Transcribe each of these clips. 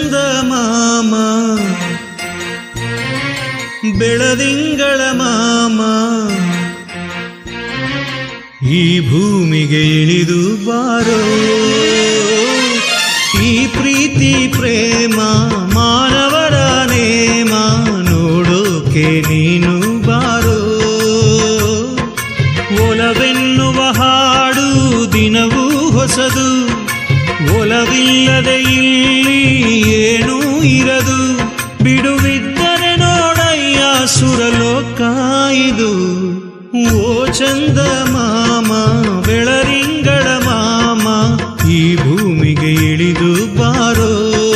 ಚಂದ ಮಾಮ ಬೆಳದಿಂಗಳ ಮಾಮ ಈ ಭೂಮಿಗೆ ಇಳಿದು ಬಾರೋ ಈ ಪ್ರೀತಿ ಪ್ರೇಮ ಮಾನವರ ನೇಮ ನೋಡೋಕೆ ನೀನು ಬಾರೋ ಒಲವೆನ್ನುವ ಹಾಡು ದಿನವೂ ಹೊಸದು ಒಲವಿಲ್ಲದೆ ಇಲ್ಲಿ ಏನೂ ಇರದು ಬಿಡುವಿದ್ದರೆ ನೋಡಯ್ಯ ಸುರಲೋಕ ಇದು ಓ ಚಂದ ಮಾಮ ಬೆಳರಿಂಗಳ ಮಾಮ ಈ ಭೂಮಿಗೆ ಇಳಿದು ಬಾರೋ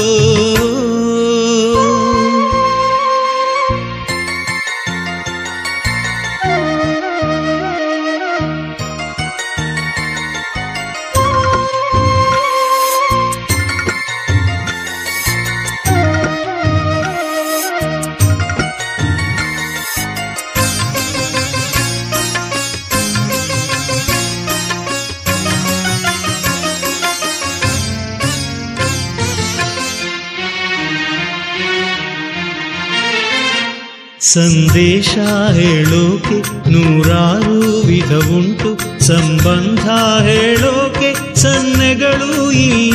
ಸಂದೇಶ ಹೇಳೋಕೆ ನೂರಾರು ವಿಧವುಂಟು ಸಂಬಂಧ ಹೇಳೋಕೆ ಸನ್ನೆಗಳು ಇಲ್ಲ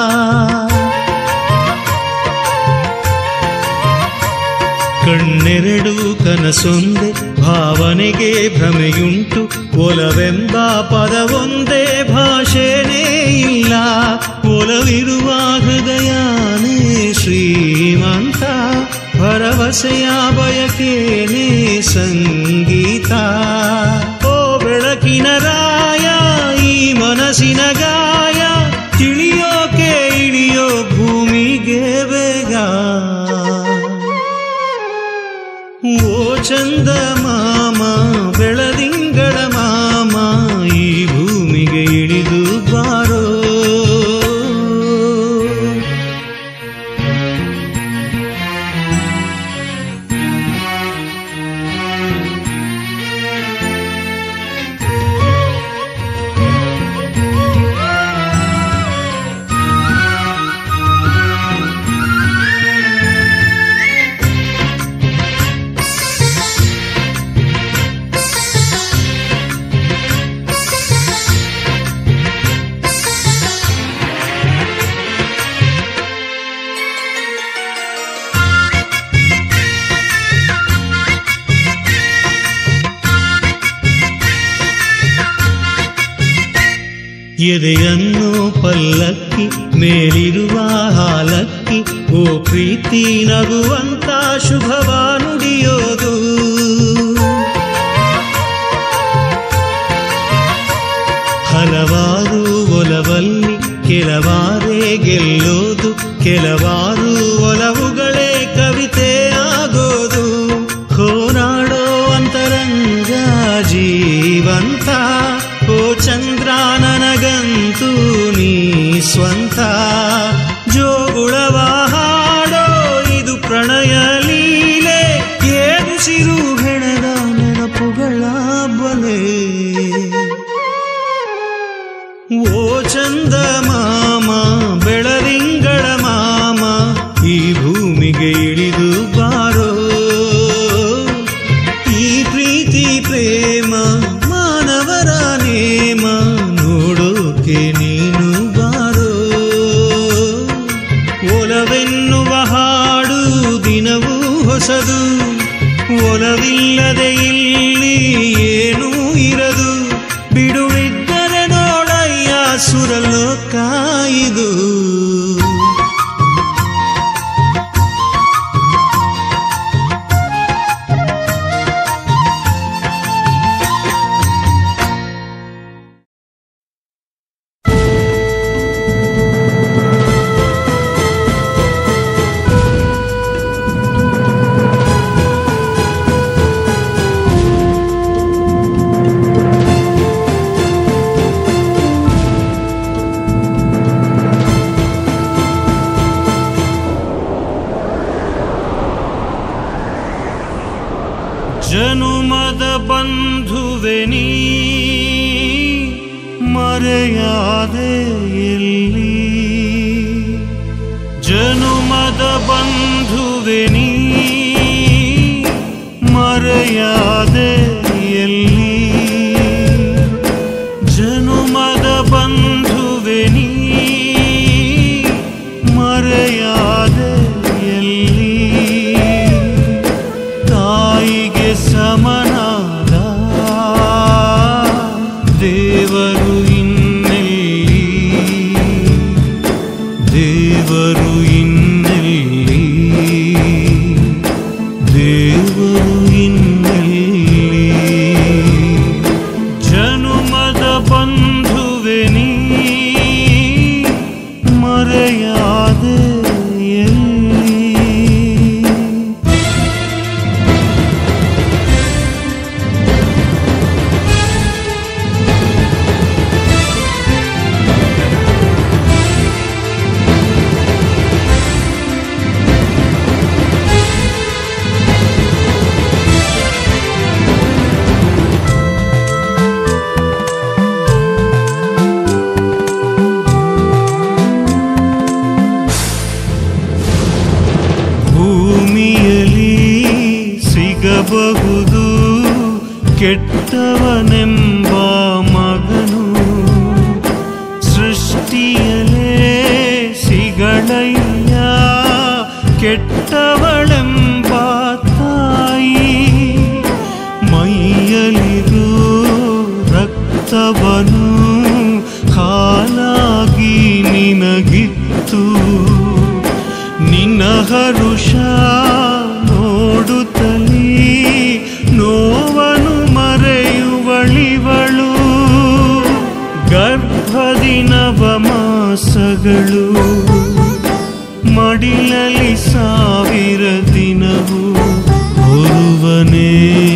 ಕಣ್ಣೆರಡು ಕನಸೊಂದೆ ಭಾವನೆಗೆ ಭ್ರಮೆಯುಂಟು ಒಲವೆಂಬ ಪದವೊಂದೇ ಭಾಷೆನೇ ಇಲ್ಲ ಒಲವಿರುವ ಹೃದಯನೇ ಶ್ರೀಮಂತ ಭರವಸೆಯ ಬಯಕೇನೆ ಸಂಗೀತ ಓ ಬೆಳಕಿನ ರಾಯ ಈ ಮನಸ್ಸಿನ ಗಾಯ ತಿಳಿಯೋಕೆ ಇಳಿಯೋ ಭೂಮಿಗೆ ಬೇಗ ಓ ಚಂದ ಮಾಮ ಬೆಳದಿಂಗಳ ಮಾಮ ಈ ಭೂಮಿಗೆ ಇಳಿದು ಬಾರೋ ಎದೆಯನ್ನು ಪಲ್ಲಕ್ಕಿ ಮೇಲಿರುವ ಹಾಲಕ್ಕಿ ಓ ಪ್ರೀತಿ ನಗುವಂತ ಶುಭವ ನುಡಿಯೋದು ಹಲವಾರು ಒಲವಲ್ಲಿ ಕೆಲವಾರೇ ಗೆಲ್ಲೋದು ಕೆಲವಾರು ಒಲವುಗಳೇ ಕವಿತೆ ಆಗೋದು ಹೋರಾಡೋ ಅಂತರಂಗ ಜೀವಂತ ಓ ಚಂದ್ರ ನನಗಂತೂ ನೀ ಸ್ವಂತ ಜೋಗುಳವ ಹಾಡೋ ಇದು ಪ್ರಣಯ ಲೀಲೆ ಏದುಸಿರು ಹೆಣದ ನೆನಪುಗಳ ಬಲೆ ಓ ಚಂದ ಮಾಮ ಬೆಳರಿಂಗಳ ಮಾಮ ಈ ಭೂಮಿಗೆ ಇಳಿದು ಬಾರೋ ಈ ಪ್ರೀತಿ ಪ್ರೇಮ ಮಾನವರ ನೇಮ ನೋಡೋಕೆ ನೀನು ಬಾರೋ ಒಲವೆನ್ನುವ ಹಾಡು ದಿನವೂ ಹೊಸದು ಒಲವಿಲ್ಲದೆ ಇಲ್ಲಿ ಏನೂ ಇರದು ಬಿಡುವಿದ್ದರೆ ನೋಡಯ್ಯ ಸುರಲೋಕ ಇದು ಜನುಮದ ಬಂಧುವೆ ನೀ ಮರೆಯಾದೆ ಎಲ್ಲಿ ಜನ ಜನುಮದ ಬಂಧುವೆ ನೀ ಮರೆಯಾದೆ ಎಲ್ಲಿ ಜನುಮದ ಬಂಧುವೆ ನೀ ಮರೆಯಾದೆ ಎಲ್ಲಿ ತಾಯಿಗೆ ಸಮನಾದ ದೇವರು ಇನ್ನೆಲ್ಲಿ ದೇವರು ಇನ್ನೆಲ್ಲಿ ದೇವರು ಇನ್ನೆಲ್ಲಿ ಜನುಮದ ಬಂಧುವೆ ನೀ ಮರೆಯಾದೆ ಎಲ್ಲಿ ಭೂಮಿಯಲ್ಲಿ ಸಿಗಬಹುದು ಕೆಟ್ಟವನೆಂಬ ಮಗನು ಸೃಷ್ಟಿಯಲೇ ಸಿಗಳಯ್ಯ ಕೆಟ್ಟವಳೆಂಬ ತಾಯಿ ಮೈಯಲಿರು ರಕ್ತವನು ಹಾಲಾಗಿ ನಿನಗಿತ್ತು ನಿನ್ನ ಹರುಷ ನೋಡುತ್ತಲೀ ನೋವನು ಮರೆಯುವಳಿವಳು ಗರ್ಭದಿ ನವಮಾಸಗಳು ಮಡಿಲಲಿ ಸಾವಿರ ದಿನವು ಹೊರುವನೇ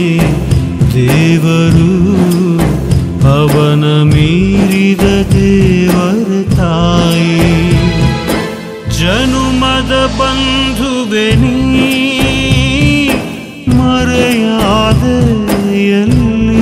ದೇವರು ಅವನ ಮೀರಿದ ದೇವರ ತಾಯಿ ಜನುಮದ ಬಂಧುವೆ ನೀ ಮರೆಯಾದ ಎಲ್ಲಿ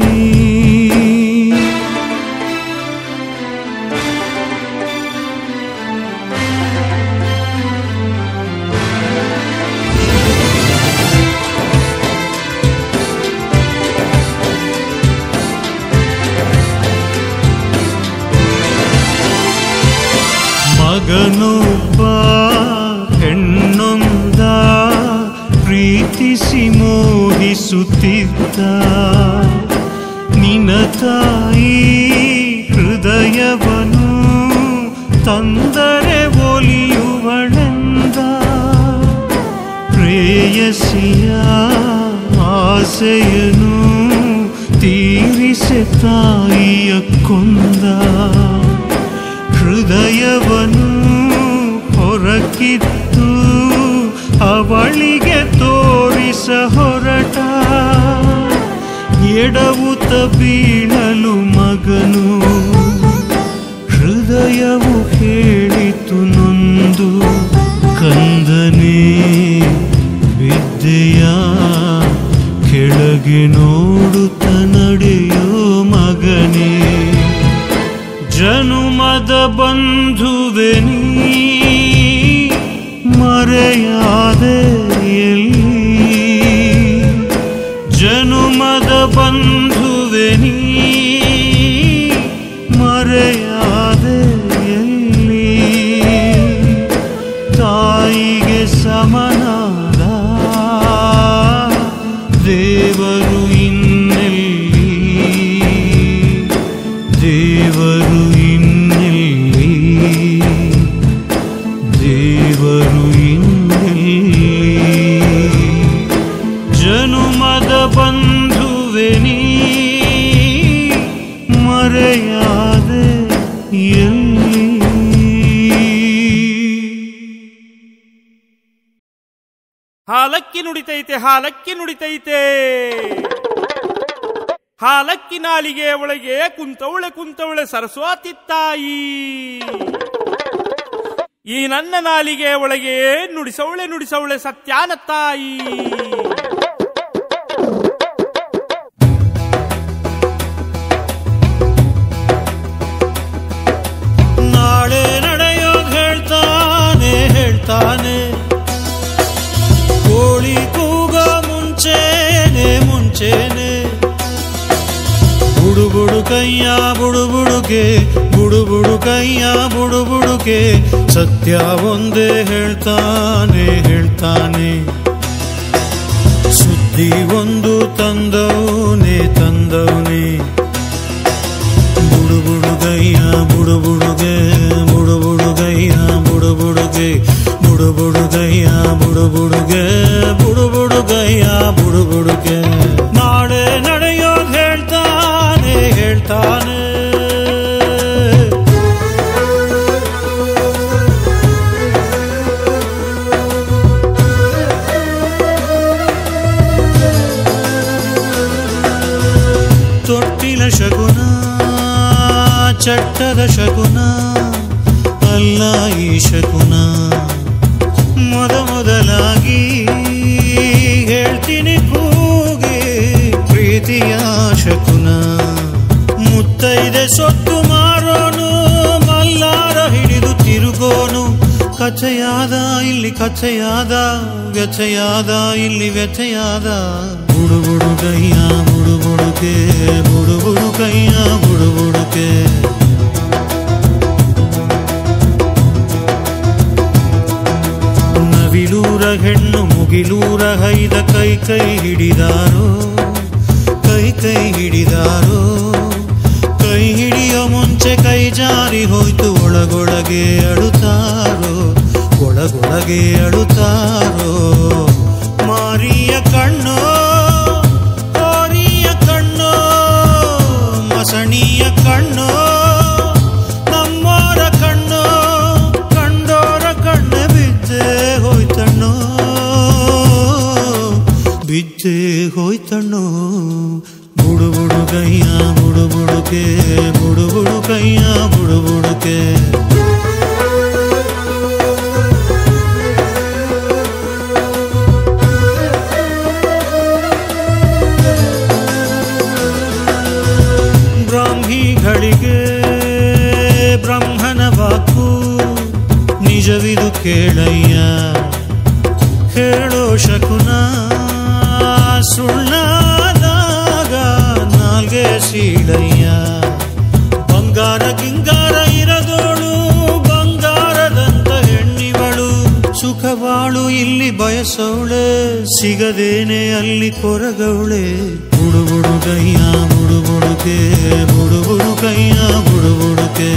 ಮಗನೊಬ್ಬ ಹೆಣ್ಣೊಂದ ಪ್ರೀತಿಸಿ ಮೋಹಿಸುತ್ತಿದ್ದ ನಿನ್ನ ತಾಯಿ ಹೃದಯವನು ತಂದರೆ ಒಲಿಯುವಳೆಂದ ಪ್ರೇಯಸಿಯ ಆಸೆಯನು ತೀರಿಸೆ ತಾಯಿಯ ಕೊಂದ ಹೃದಯವನ್ನು ಹೊರಕಿತ್ತು ಅವಳಿಗೆ ತೋರಿಸ ಹೊರಟ ಎಡವುತ್ತ ಬೀಳಲು ಮಗನು ಹೃದಯವು ಹೇಳಿತು ನೊಂದು ಕಂದನೇ ವಿದ್ಯೆಯ ಕೆಳಗೆ ನೋಡುತ್ತ ನಡೆಯೋ ಮಗನೇ ಜನುಮದ ಬಂಧುವೆ ನೀ ಮರೆಯಾದೆ ಎಲ್ಲಿ ಜನುಮದ ಬಂಧುವೆ ನೀ ಮರೆಯಾದೆ ಎಲ್ಲಿ ತಾಯಿಗೆ ಸಮನಾದ ದೇವರು ಇನ್ನೆಲ್ಲಿ ದೇವರು ಇನ್ನೆಲ್ಲಿ ದೇವರು ಇನ್ನೆಲ್ಲಿ ಜನುಮದ ಬಂಧುವೆ ನೀ ಮರೆಯಾದೆ ಎಲ್ಲಿ ಹಾಲಕ್ಕಿ ನುಡಿತೈತೆ ಹಾಲಕ್ಕಿ ನುಡಿತೈತೆ ಹಾಲಕ್ಕಿ ನಾಲಿಗೆ ಒಳಗೆ ಕುಂತವಳೆ ಕುಂತವಳೆ ಸರಸ್ವತಿ ತಾಯಿ ಈ ನನ್ನ ನಾಲಿಗೆ ಒಳಗೆ ನುಡಿಸವಳೆ ನುಡಿಸವಳೆ ಸತ್ಯಾನ ತಾಯಿ ನಾಳೆ ನಡೆಯೋದ್ ಹೇಳ್ತಾನೆ ಹೇಳ್ತಾ ಹೇಳ್ತಾನೆ ಕೋಳಿ ಕೂಗ ಮುಂಚೆನೆ ಮುಂಚೆನೆ ಬುಡು ಬುಡು ಕೈಯ ಬುಡು ಬುಡುಕೆ ಬುಡು ಬುಡು ಕೈಯ ಬುಡು ಬುಡುಕೆ ಸತ್ಯ ಒಂದೇ ಹೇಳ್ತಾನೆ ಹೇಳ್ತಾನೆ ಸುದ್ದಿ ಒಂದು ತಂದವನೇ ತಂದವನೇ ಬುಡು ಬುಡುಗಯ್ಯ ಬುಡು ಬುಡುಗೆ ಬುಡು ಬುಡುಗಯ್ಯ ಬುಡು ಬುಡುಗೆ ಬುಡು ಬುಡುಗಯ್ಯ ಬುಡು ಬುಡುಗೆ ಬುಡು ಬುಡುಗಯ್ಯ ಬುಡು ಬುಡುಗೆ ನಾಳೆ ನಡೆಯೋದು ಹೇಳ್ತಾನೆ ಹೇಳ್ತಾನೆ ತೊಟ್ಟಿಲ ಶಗುನ ಚಟ್ಟದ ಶಗುನ ಅಲ್ಲ ಈ ಶಗುನ ಮೊದ ಮೊದಲಾಗಿ ಹೇಳ್ತೀನಿ ಕೂಗಿ ಪ್ರೀತಿಯ ಶಕುನ ಮುತ್ತೈದೆ ಸೊತ್ತು ಮಾರೋನು ಮಲ್ಲಾರ ಹಿಡಿದು ತಿರುಗೋನು ಕಥೆಯಾದ ಇಲ್ಲಿ ಕಥೆಯಾದ ವ್ಯಥೆಯಾದ ಇಲ್ಲಿ ವ್ಯಥೆಯಾದ ಬುಡು ಬುಡು ಕೈಯ ಬುಡು ಬುಡುಕೆ ಬುಡು ಬುಡು ಕೈಯ ಬುಡು ಬುಡುಕೆ ನವಿಲೂರ ಹೆಣ್ಣು ಮುಗಿಲೂರ ಹೈದ ಕೈ ಕೈ ಹಿಡಿದಾರೋ ಕೈ ಕೈ ಹಿಡಿದಾರೋ ಕೈ ಹಿಡಿಯೋ ಮುಂಚೆ ಕೈ ಜಾರಿ ಹೋಯ್ತು ಒಳಗೊಳಗೆ ಅಳುತ್ತಾರೋ ಒಳಗೊಳಗೆ ಅಳುತ್ತಾರೋ ಮಾರಿಯ ಕಣ್ಣು ಕೋರಿಯ ಕಣ್ಣು ಮಸಣಿಯ ಕಣ್ಣು ನಮ್ಮೋರ ಕಣ್ಣು ಕಂಡೋರ ಕಣ್ಣೆ ಬಿದ್ದೆ ಹೋಯ್ತಣ್ಣೋ ಬಿದ್ದೆ ಹೋಯ್ತಣ್ಣೋ ಬುಡು ಬುಡು ಕೈಯ ಬುಡು ಬುಡುಕೆ ಬುಡು ಬುಡು ಕೈಯ ಬುಡು ಬುಡುಕೆ ಬ್ರಾಹ್ಮಿಗಳಿಗೆ ಬ್ರಹ್ಮನ ವಾಕು ನಿಜವಿದು ಕೇಳಯ್ಯ ಹೇಳೋ ಶಕುನ ಸುಳ್ಳಾದಾಗ ನಾಲ್ಗೆ ಸೀಳಯ್ಯ ಬಂಗಾರ ಗಿಂಗಾರ ಇರದೋಳು ಬಂಗಾರದಂತ ಹೆಣ್ಣಿವಳು ಸುಖವಾಳು ಇಲ್ಲಿ ಬಯಸವಳೆ ಸಿಗದೇನೆ ಅಲ್ಲಿ ಕೊರಗವಳೆ ಬುಡು ಬುಡು ಕೈಯ ಬುಡು ಬುಡುಕೆ ಬುಡು ಬುಡು ಕೈಯ ಬುಡು ಬುಡುಕೆ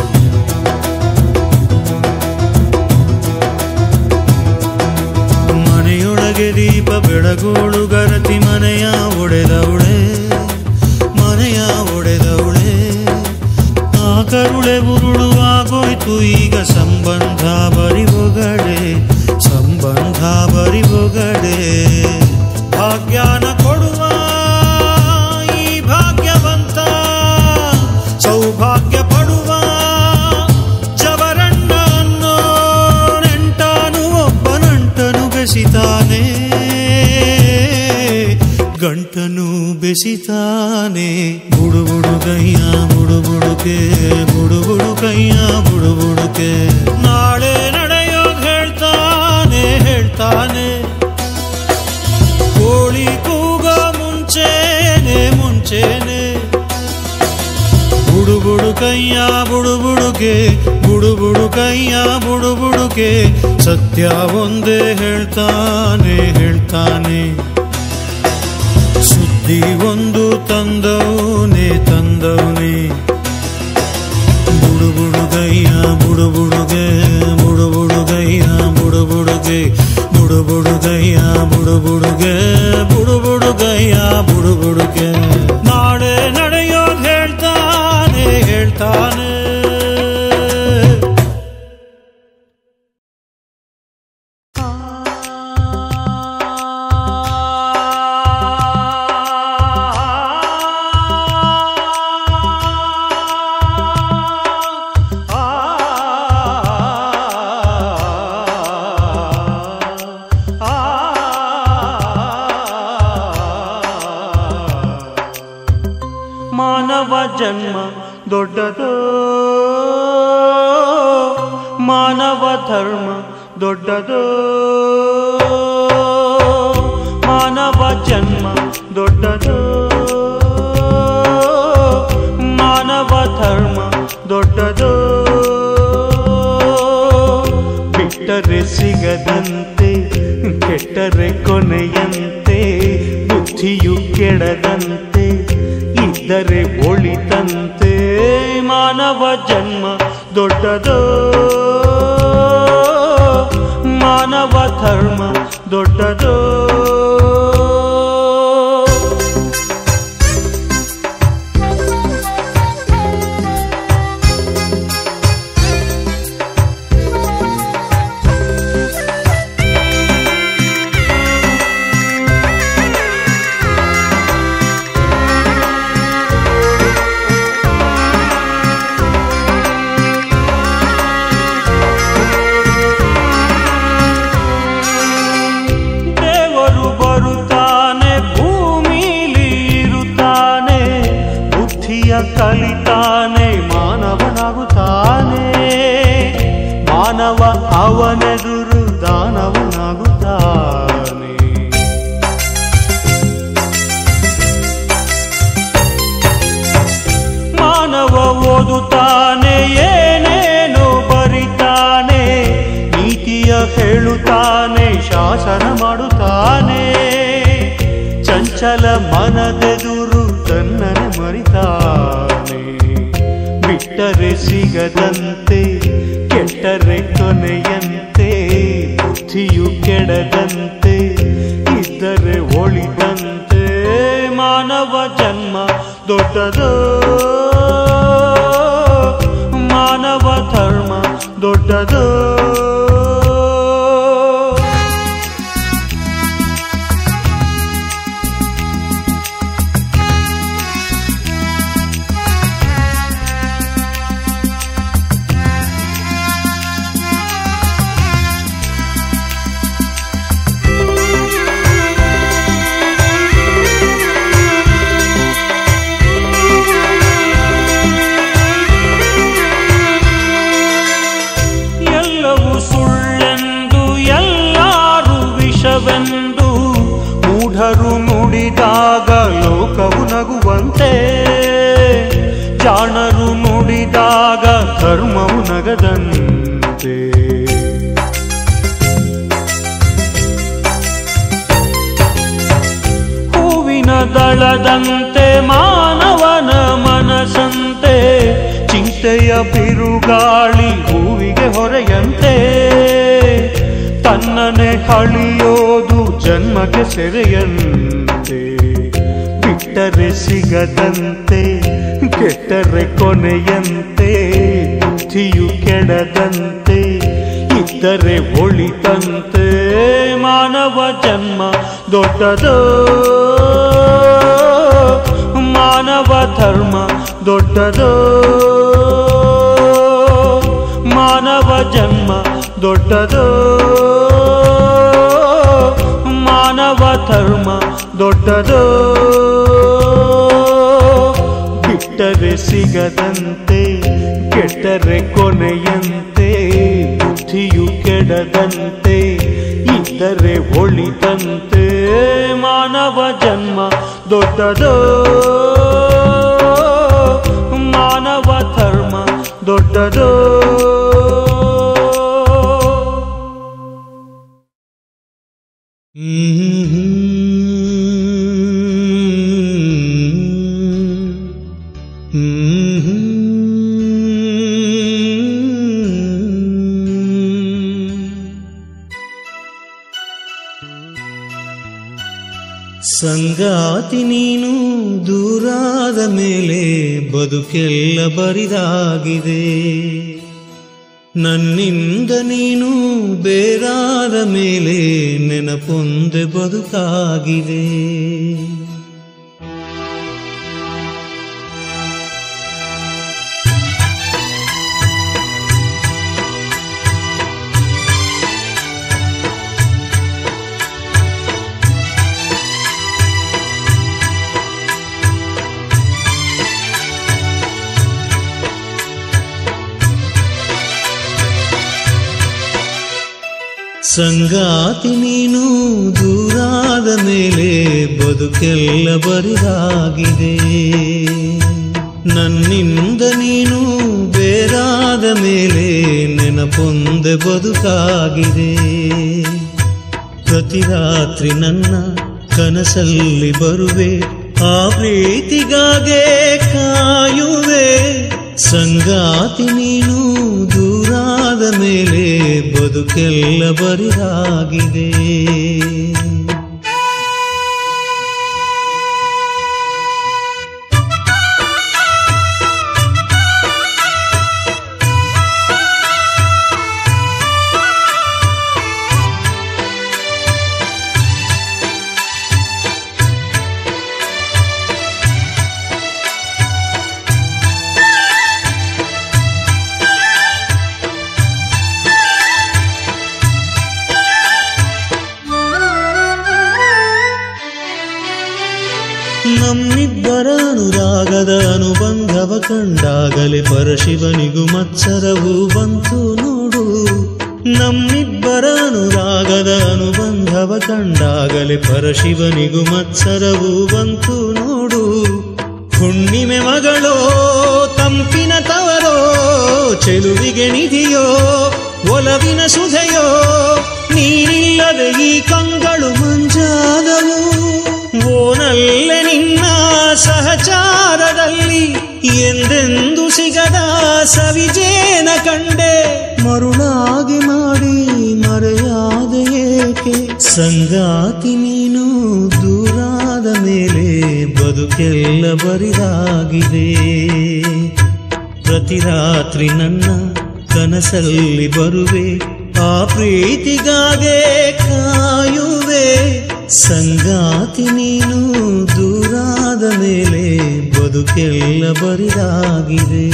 ಮನೆಯೊಳಗೆ ದೀಪ ಬೆಳಗೋಳು ಗರತಿ ಮನೆಯ ಒಡೆದವಳೆ ಮನೆಯ ಒಡೆದವಳೆ ಆ ಕರುಳೆ ಉರುಳು ಆಗೋಯ್ತು ಈಗ ಸಂಬಂಧ ಬರಿಬೊಗಡೆ ಸಂಬಂಧ ಬರಿಬೊಗಡೆ ಭಾಗ್ಯಾನ ಕೊಡುವ ಈ ಭಾಗ್ಯವಂತ ಸೌಭಾಗ್ಯ ಪಡುವ ಜವರಣ್ಣ ಅನ್ನೋ ನೆಂಟಾನು ಒಬ್ಬ ನಂಟನು ಬೆಸಿತಾನೆ ಗಂಟನು ಬೆಸಿತಾನೆ ಬುಡು ಬುಡು ಕೈಯ ಬುಡು ಬುಡುಕೆ ಬುಡು ಬುಡು ಕೈಯ ಬುಡು ಬುಡುಕೆ ನಾಳೆ ನಡೆಯೋದು ಹೇಳ್ತಾನೆ ಹೇಳ್ತಾನೆ ಕೋಳಿ ಕೂಗ ಮುಂಚೆನೆ ಮುಂಚೆನೆ ಬುಡು ಬುಡು ಕೈಯ ಬುಡು ಬುಡುಕೆ ಬುಡು ಬುಡು ಕೈಯ ಬುಡು ಬುಡುಕೆ ಸತ್ಯ ಒಂದೇ ಹೇಳ್ತಾನೆ ಹೇಳ್ತಾನೆ ಸುದ್ದಿ ಒಂದು ತಂದವನೇ ತಂದವನೇ ಬುಡು ಬುಡು ಗಯ್ಯ ಬುಡು ಬುಡುಗೆ ಬುಡು ಬುಡು ಗಯ್ಯ ಬುಡು ಬುಡುಗೆ ಬುಡು ಬುಡು ಗಯ್ಯ ಬುಡು ಬುಡುಗೆ ಬುಡು ಬುಡು ಗಯ್ಯ ಬುಡು ಬುಡುಗೆ ನಾಳೆ ನಡೆಯೋದು ಹೇಳ್ತಾನೆ ಹೇಳ್ತಾನೆ ಮಾನವ ಜನ್ಮ ದೊಡ್ಡದೋ ಮಾನವ ಧರ್ಮ ದೊಡ್ಡದೋ ಮಾನವ ಜನ್ಮ ದೊಡ್ಡದೋ ಮಾನವ ಧರ್ಮ ದೊಡ್ಡದೋ ಬಿಟ್ಟರೆ ಸಿಗದಂತೆ ಕೆಟ್ಟರೆ ಕೊನೆಯಂತೆ ಬುದ್ಧಿಯು ಕೆಡದಂತೆ ಇದ್ದರೆ ಒಳಿತಂತೆ ಮಾನವ ಜನ್ಮ ದೊಡ್ಡದೋ ಮಾನವ ಧರ್ಮ ದೊಡ್ಡದೋ ದೇವರು ಬರುತ್ತಾನೆ ಭೂಮಿಲಿ ಇರುತ್ತಾನೆ ಬುದ್ಧಿಯ ಕಲಿತಾನೆ ಮಾನವನಾಗುತ್ತಾನೆ ಮಾನವ ಅವನೆದುರು ದಾನವನಾಗುತ್ತಾನೆ ಮಾನವ ಓದುತ್ತಾನೆ ಏನೇನೋ ಬರಿತಾನೆ ನೀತಿಯ ಹೇಳುತ್ತಾನೆ ಶಾಸನ ಮಾಡುತ್ತಾನೆ ಚಂಚಲ ಮನದೆದುರು ತನ್ನನೆ ಮರಿತಾನೆ ಬಿಟ್ಟರೆ ಸಿಗದಂತೆ ಕೆಟ್ಟರೆ ಕೊನೆಯಂತೆ ಬುದ್ಧಿಯು ಕೆಡದಂತೆ ಇದ್ದರೆ ಒಳಿದಂತೆ ಮಾನವ ಜನ್ಮ ದೊಡ್ಡದೋ ಮಾನವ ಧರ್ಮ ದೊಡ್ಡದೋ ಎಲ್ಲವೂ ಸುಳ್ಳೆಂದು ಎಲ್ಲರೂ ವಿಷವೆಂದು ಮೂಢರು ನುಡಿದಾಗ ಲೋಕವು ನಗುವಂತೆ ಜಾಣರು ನುಡಿದಾಗ ಧರ್ಮವು ನಗದಂತೆ ಹೂವಿನ ದಳದಂತೆ ಮಾನವನ ಮನಸಂತೆ ಚಿಂತೆಯ ಬಿರುಗಾಳಿ ಹೂವಿಗೆ ಹೊರೆಯಂತೆ ತನ್ನನೆ ಹಳಿಯೋದು ಜನ್ಮಕ್ಕೆ ಸೆರೆಯಂತೆ ಬಿಟ್ಟರೆ ಸಿಗದಂತೆ ಕೆಟ್ಟರೆ ಕೊನೆಯಂತೆ ಬುದ್ಧಿಯು ಕೆಡದಂತೆ ಇದ್ದರೆ ಒಳಿತಂತೆ ಮಾನವ ಜನ್ಮ ದೊಡ್ಡದೋ ಮಾನವ ಧರ್ಮ ದೊಡ್ಡದೋ ಮಾನವ ಜನ್ಮ ದೊಡ್ಡದೋ ಮಾನವ ಧರ್ಮ ದೊಡ್ಡದೋ ಬಿಟ್ಟರೆ ಸಿಗದಂತೆ ಕೆಟ್ಟರೆ ಕೊನೆಯಂತೆ ಬುದ್ಧಿಯು ಕೆಡದಂತೆ ಇದ್ದರೆ ಒಳಿತಂತೆ ಮಾನವ ಜನ್ಮ ದೊಡ್ಡದೋ ಮಾನವ ಧರ್ಮ ದೊಡ್ಡದೋ ಸಂಗಾತಿ ನೀನು ದೂರಾದ ಮೇಲೆ ಬದುಕೆಲ್ಲ ಬರಿದಾಗಿದೆ ನನ್ನಿಂದ ನೀನು ಬೇರಾದ ಮೇಲೆ ನೆನಪೊಂದೆ ಬದುಕಾಗಿದೆ ಸಂಗಾತಿ ನೀನು ದೂರಾದ ಮೇಲೆ ಬದುಕೆಲ್ಲ ಬರಿದಾಗಿದೆ ನನ್ನಿಂದ ನೀನು ಬೇರಾದ ಮೇಲೆ ನೆನಪೊಂದೆ ಬದುಕಾಗಿದೆ ಪ್ರತಿ ರಾತ್ರಿ ನನ್ನ ಕನಸಲ್ಲಿ ಬರುವೆ ಆ ಪ್ರೀತಿಗಾಗೆ ಕಾಯುವೆ ಸಂಗಾತಿ ನೀನು ದೂರಾದ ಮೇಲೆ ಬದುಕೆಲ್ಲ ಬರಿದಾಗಿದೆ ನಮ್ಮಿಬ್ಬರ ಅನುರಾಗದ ಅನುಬಂಧವ ಕಂಡಾಗಲೇ ಪರಶಿವನಿಗೂ ಮತ್ಸರವು ಬಂತು ನೋಡು ನಮ್ಮಿಬ್ಬರ ಅನುರಾಗದ ಅನುಬಂಧವ ಕಂಡಾಗಲೇ ಪರಶಿವನಿಗೂ ಮತ್ಸರವು ಬಂತು ನೋಡು ಹುಣ್ಣಿಮೆ ಮಗಳೋ ತಂಪಿನ ತವರೋ ಚೆಲುವಿಗೆ ನಿಧಿಯೋ ಒಲವಿನ ಸುಧೆಯೋ ನೀನಿಲ್ಲದೆ ಈ ಕಂಗಳು ಮಂಜಾದವು ಓನಲ್ಲೆ ನಿನ್ನ ಸಹಚಾರದಲ್ಲಿ ಎಂದೆಂದು ಸಿಗದ ಸವಿಜೇನ ಕಂಡೆ ಮರುಳಾಗಿ ಮಾಡಿ ಮರೆಯಾದ ಏಕೆ ಸಂಗಾತಿ ನೀನು ದೂರಾದ ಮೇಲೆ ಬದುಕೆಲ್ಲ ಬರಿದಾಗಿದೆ ಪ್ರತಿ ರಾತ್ರಿ ನನ್ನ ಕನಸಲ್ಲಿ ಬರುವೆ ಆ ಪ್ರೀತಿಗಾಗೆ ಕಾಯುವೆ ಸಂಗಾತಿ ನೀನು ದೂರಾದ ಮೇಲೆ ಬದುಕೆಲ್ಲ ಬರಿದಾಗಿದೆ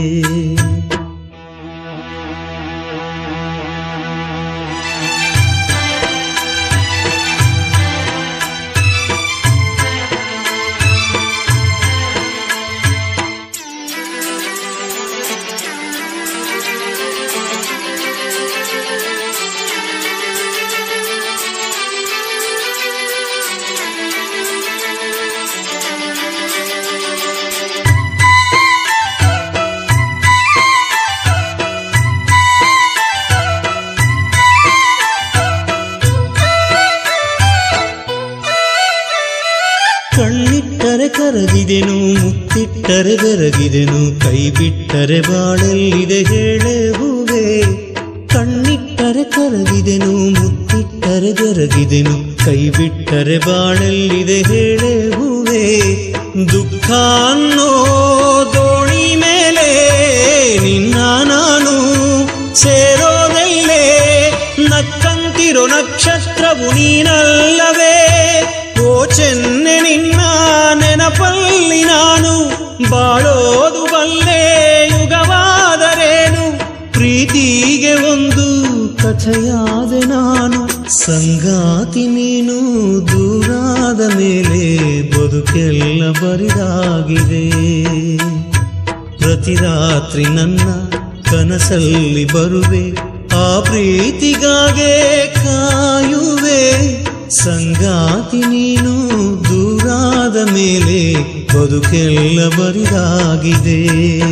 ಕಣ್ಣಿಟ್ಟರೆ ಕರಗಿದೆನು ಮುತ್ತಿಟ್ಟರೆ ಬೆರಗಿದೆನು ಕೈ ಬಿಟ್ಟರೆ ಬಾಳಲ್ಲಿದೆ ಹೇಳೆ ಹೂವೆ ಕಣ್ಣಿಟ್ಟರೆ ಕರಗಿದೆನು ಮುತ್ತಿಟ್ಟರೆ ಬೆರಗಿದೆನು ಕೈ ಬಿಟ್ಟರೆ ಬಾಳಲ್ಲಿದೆ ಹೇಳೆ ಹೂವೆ ದುಃಖ ಅನ್ನೋ ದೋಣಿ ಮೇಲೆ ನಿನ್ನ ನಾನು ಸೇರೋದಲ್ಲೇ ನಕ್ಕಂತಿರೋ ನಕ್ಷತ್ರವು ನೀನಲ್ಲವೇ ಓ ಚೆನ್ನೆ ನಿನ್ನ ನೆನಪಲ್ಲಿ ನಾನು ಬಾಳೋದು ಬಲ್ಲೆ ಯುಗವಾದರೇನು ಪ್ರೀತಿಗೆ ಒಂದು ಕಥೆಯಾದೆ ನಾನು ಸಂಗಾತಿ ನೀನು ದೂರಾದ ಮೇಲೆ ಬದುಕೆಲ್ಲ ಬರಿದಾಗಿದೆ ಪ್ರತಿ ರಾತ್ರಿ ನನ್ನ ಕನಸಲ್ಲಿ ಬರುವೆ ಆ ಪ್ರೀತಿಗಾಗೆ ಕಾಯುವೆ ಸಂಗಾತಿ ನೀನು ದೂರಾದ ಮೇಲೆ ಬದುಕೆಲ್ಲ ಬರಿದಾಗಿದೆ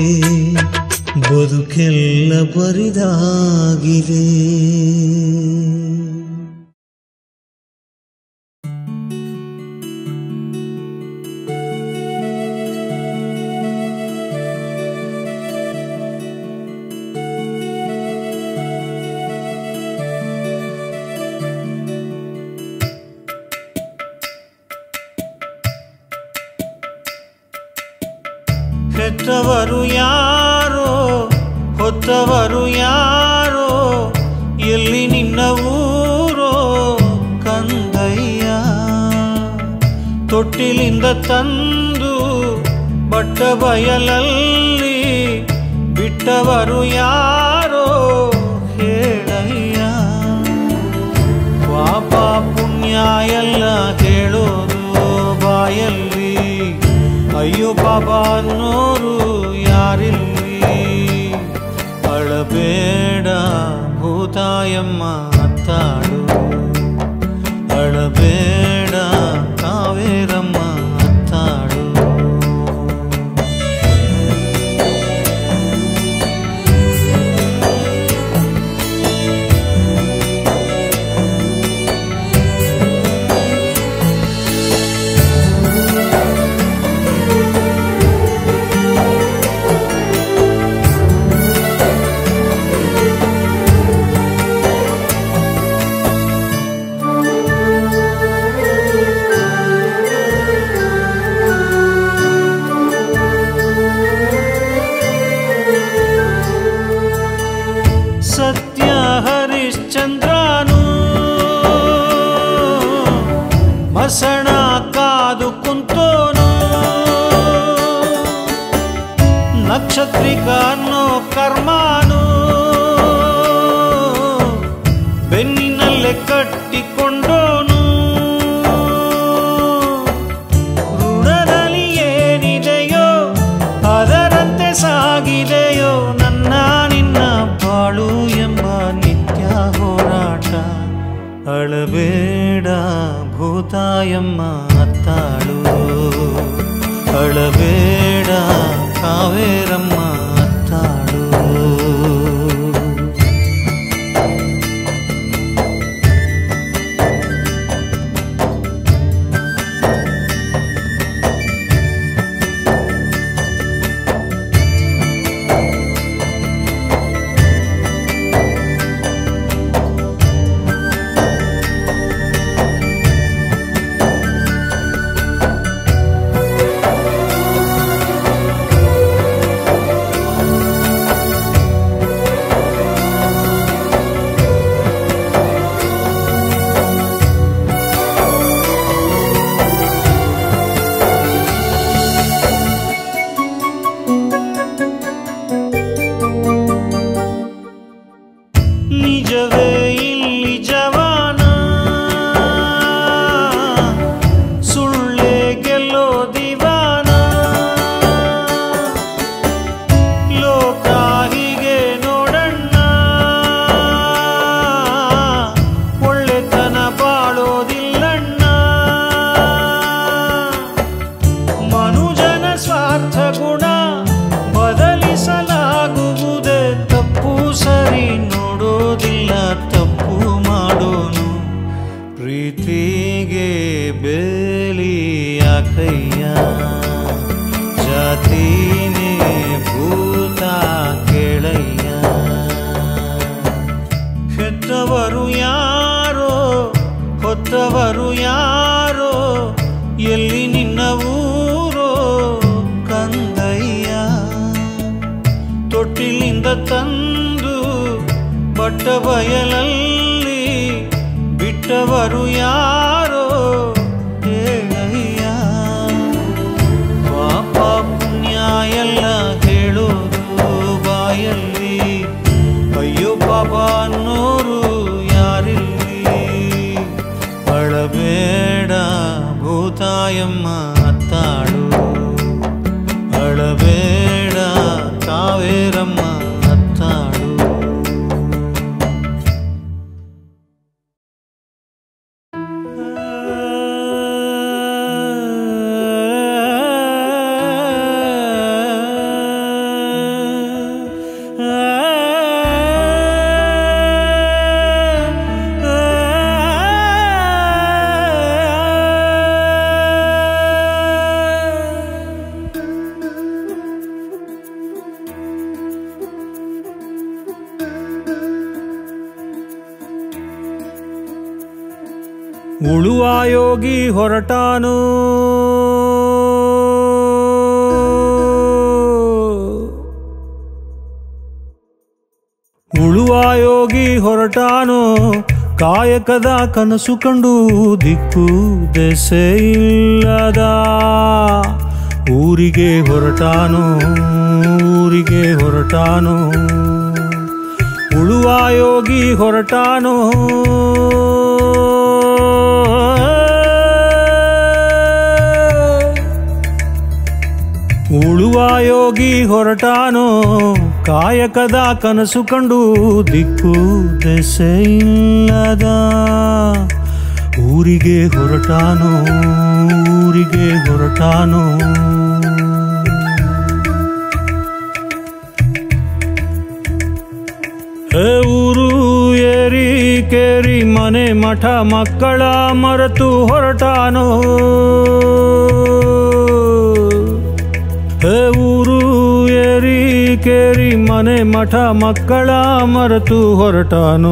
ಬದುಕೆಲ್ಲ ಬರಿದಾಗಿದೆ ಹೆತ್ತವರು ಯಾರೋ ಹೊತ್ತವರು ಯಾರೋ ಎಲ್ಲಿ ನಿನ್ನ ಊರೋ ಕಂದಯ್ಯ ತೊಟ್ಟಿಲಿಂದ ತಂದು ಬಟ್ಟ ಬಯಲಲ್ಲಿ ಬಿಟ್ಟವರು ಯಾರೋ ಹೇಳಯ್ಯ ಪಾಪ ಪುಣ್ಯ ಎಲ್ಲ ಹೇಳೋದು ಬಾಯಲ್ಲಿ ಅಯ್ಯೋ ಪಾಪ ಅನ್ನೋರು ಯಾರಿಲ್ಲಿ ಅಳಬೇಡ ಭೂತಾಯಮ್ಮ ಅತ್ತಾಳ ಬಸಣ ಕಾದು ಕುಂತೋನು ನಕ್ಷತ್ರಿಕ ಅನ್ನೋ ಕರ್ಮಾನು ಬೆನ್ನಿನಲ್ಲೇ ಕಟ್ಟಿಕೊಂಡೋನು ಋಣದಲ್ಲಿ ಏನಿದೆಯೋ ಅದರಂತೆ ಸಾಗಿದೆಯೋ ನನ್ನ ನಿನ್ನ ಬಾಳು ಎಂಬ ನಿತ್ಯ ಹೋರಾಟ ಅಳಬೇಡ ಭೂತಾಯಮ್ಮ ಅತ್ತಾಳು ಅಳಬೇಡ ಕಾವೇರಮ್ಮ ಅತ್ತಾಳು ನಿಜವೇ ಇಲ್ಲಿ ಜವಾನ ಸುಳ್ಳೆ ಗೆಲ್ಲೋ ದಿವಾನ ಲೋಕ ಹೀಗೆ ನೋಡಣ್ಣ ಒಳ್ಳೆತನ ಬಾಳೋದಿಲ್ಲಣ್ಣ ಮನುಜನ ಸ್ವಾರ್ಥ ಗುಣ ಬದಲಿಸಲಾಗುವುದೇ ತಪ್ಪು ಸರಿ ನೋಡೋದಿಲ್ಲ ತಪ್ಪು ಮಾಡೋನು ಪ್ರೀತಿಗೆ ಬೇಲಿಯ ಕೈಯ ಜಾತಿನೇ ಭೂತ ಕೆಳಯ್ಯ ಹೆತ್ತವರು ಯಾರೋ ಹೊತ್ತವರು ಯಾರೋ ಎಲ್ಲಿ ನಿನ್ನ ಊರೋ ಕಂದಯ್ಯ ತೊಟ್ಟಿಲಿಂದ ತಂದು ಬಟ್ಟ ಬಯಲಲ್ಲಿ ಬಿಟ್ಟವರು ಯಾರೋ ಹೇಳಯ್ಯ ಪಾಪ ಪುಣ್ಯ ಎಲ್ಲ ಹೇಳೋದು ಬಾಯಲ್ಲಿ ಅಯ್ಯೋ ಪಾಪ ಅನ್ನೋರು ಯಾರಿಲ್ಲಿ ಅಳಬೇಡ ಭೂತಾಯಮ್ಮ ಅತ್ತಾಳು ಅಳಬೇಡ ಕಾವೇರಮ್ಮ ಅತ್ತಾಳು ಉಳುವ ಯೋಗಿ ಹೊರಟಾನು ಉಳುವ ಯೋಗಿ ಹೊರಟಾನು ಕಾಯಕದ ಕನಸು ಕಂಡು ದಿಕ್ಕು ದೆಸೆ ಇಲ್ಲದ ಊರಿಗೆ ಹೊರಟಾನು ಊರಿಗೆ ಹೊರಟಾನು ಉಳುವ ಯೋಗಿ ಹೊರಟಾನು ಉಳುವ ಯೋಗಿ ಹೊರಟಾನು ಕಾಯಕದ ಕನಸು ಕಂಡು ದಿಕ್ಕು ದೆಸೆ ಇಲ್ಲದ ಊರಿಗೆ ಹೊರಟಾನು ಊರಿಗೆ ಹೊರಟಾನು ಹೇ ಊರು ಏರಿ ಕೇರಿ ಮನೆ ಮಠ ಮಕ್ಕಳ ಮರೆತು ಹೊರಟಾನು ಹೇ ಊರು ಏರಿ ಕೇರಿ ಮನೆ ಮಠ ಮಕ್ಕಳ ಮರೆತು ಹೊರಟಾನು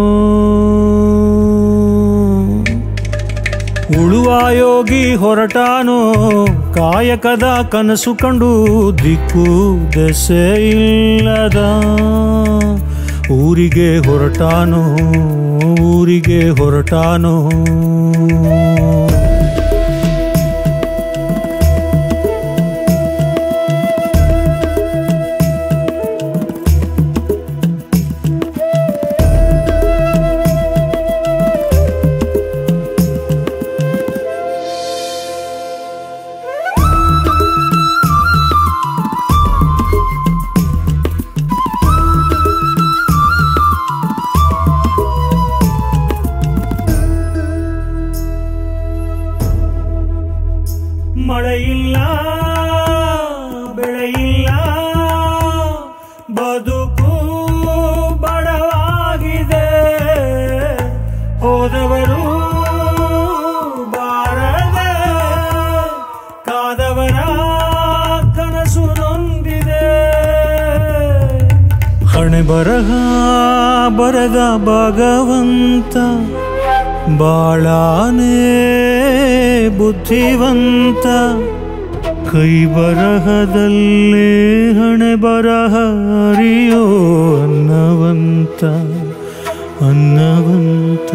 ಉಳುವ ಯೋಗಿ ಹೊರಟಾನು ಕಾಯಕದ ಕನಸು ಕಂಡು ದಿಕ್ಕು ದೆಸೆ ಇಲ್ಲದ ಊರಿಗೆ ಹೊರಟಾನು ಊರಿಗೆ ಹೊರಟಾನು ಮಳೆಯಿಲ್ಲ ಬೆಳೆಯಿಲ್ಲ ಬದುಕು ಬಡವಾಗಿದೆ ಹೋದವರು ಬಾರದೆ ಕಾದವರ ಕನಸು ನೊಂದಿದೆ ಹಣೆ ಬರಹ ಬರದ ಭಗವಂತ ಬಾಳಾನೇ ಬುದ್ಧಿವಂತ ಕೈ ಬರಹದಲ್ಲೇ ಹಣೆ ಬರಹ ಅರಿಯೋ ಅನ್ನವಂತ ಅನ್ನವಂತ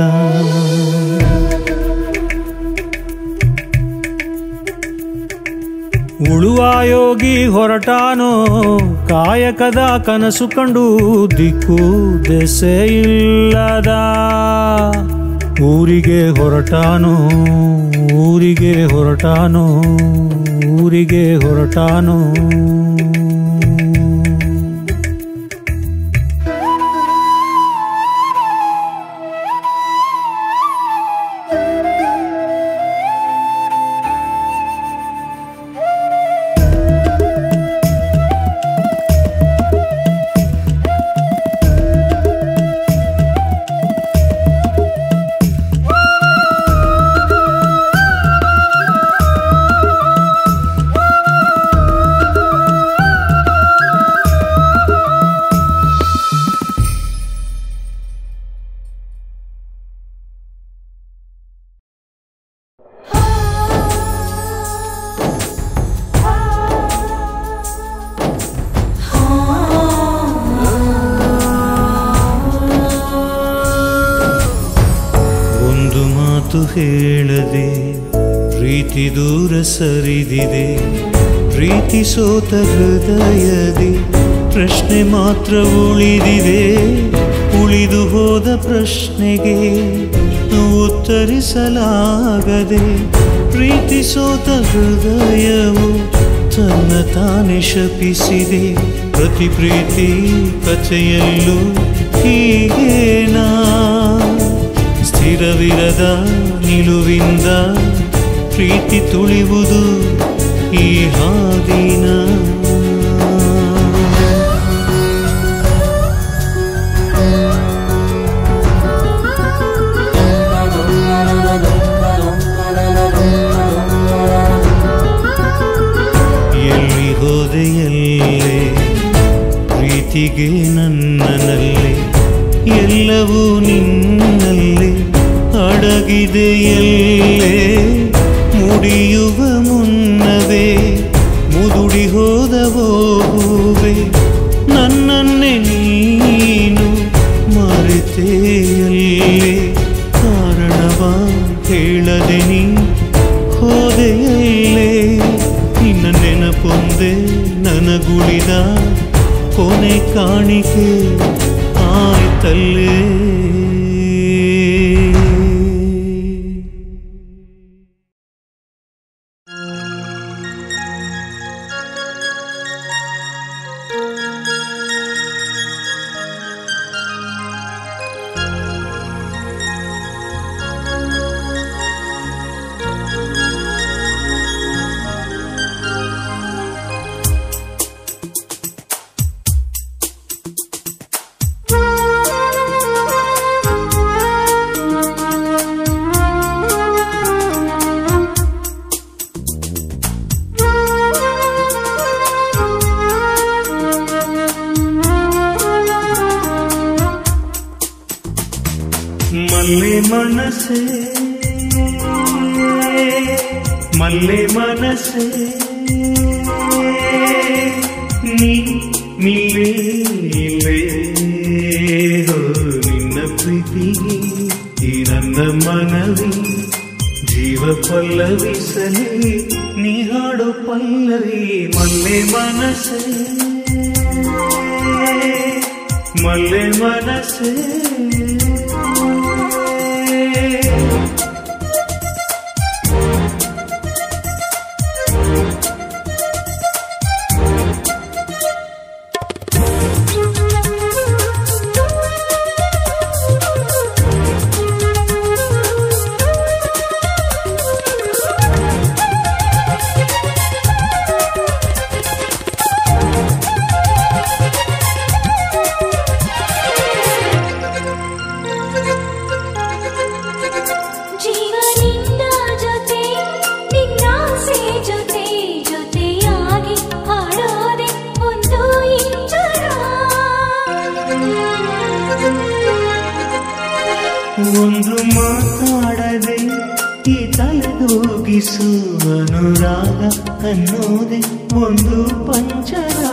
ಉಳುವ ಯೋಗಿ ಹೊರಟಾನೋ ಕಾಯಕದ ಕನಸು ಕಂಡು ದಿಕ್ಕು ದೆಸೆ ಇಲ್ಲದ ಊರಿಗೆ ಹೊರಟಾನೋ ಊರಿಗೆ ಹೊರಟಾನೋ ಊರಿಗೆ ಹೊರಟಾನೋ ಒಂದು ಮಾತು ಹೇಳದೆ ಪ್ರೀತಿ ದೂರ ಸರಿದಿದೆ ಪ್ರೀತಿ ಸೋತ ಹೃದಯದಿ ಪ್ರಶ್ನೆ ಮಾತ್ರ ಉಳಿದಿದೆ ಉಳಿದು ಹೋದ ಪ್ರಶ್ನೆಗೆ ಉತ್ತರಿಸಲಾಗದೆ ಪ್ರೀತಿ ಸೋತ ಹೃದಯವು ತನ್ನ ತಾನೇ ಶಪಿಸಿದೆ ಪ್ರತಿ ಪ್ರೀತಿ ಕಥೆಯಲ್ಲೂ ಹೀಗೇನಾ ಸ್ಥಿರವಿರದ ನಿಲುವಿಂದ ಪ್ರೀತಿ ತುಳಿಯುವುದು ಈ ಹಾದಿನ ಎಲ್ಲಿ ಹೋದೆ ಎಲ್ಲೇ ಪ್ರೀತಿಗೆ ನನ್ನನಲ್ಲಿ ಎಲ್ಲವೂ ನಿನ್ನಲ್ಲಿ ಅಡಗಿದೆ ಎಲ್ಲೇ ಮುಡಿಯುವ ಮುನ್ನವೇ ಮುದುಡಿ ಹೋದವೋ ಹೂವೆ ನನ್ನನ್ನೇ ನೀನು ಮರೆತೆಯಲ್ಲೇ ಕಾರಣವ ಹೇಳದೆ ನೀ ಹೋದೆಯಲ್ಲೇ ನಿನ್ನ ನೆನಪೊಂದೆ ನನಗುಳಿದ ಕೊನೆ ಕಾಣಿಕೆ ಆಯ್ತಲ್ಲೇ ಮಲ್ಲೆ ಮನಸ್ಸೆ ಮಲ್ಲೆ ಮನಸ್ಸೆ ನೀ ನಿಲ್ಲೇ ಇಲ್ಲೇ ಹೋ ನಿನ್ನ ಪ್ರೀತಿಗೆ ಈ ನನ್ನ ಮನವಿ ಜೀವ ಪಲ್ಲವಿಸಲಿ ನೀ ಹಾಡು ಪಲ್ಲವಿ ಮಲ್ಲೆ ಮನಸ್ಸೆ ಮಲ್ಲೆ ಮನಸ್ಸೆ Thank you. ಮಾತಾಡದೆ ಈ ತಲೆದೂಗಿಸು ಅನುರಾಗ ಅನ್ನೋದೆ ಒಂದು ಪಂಚರ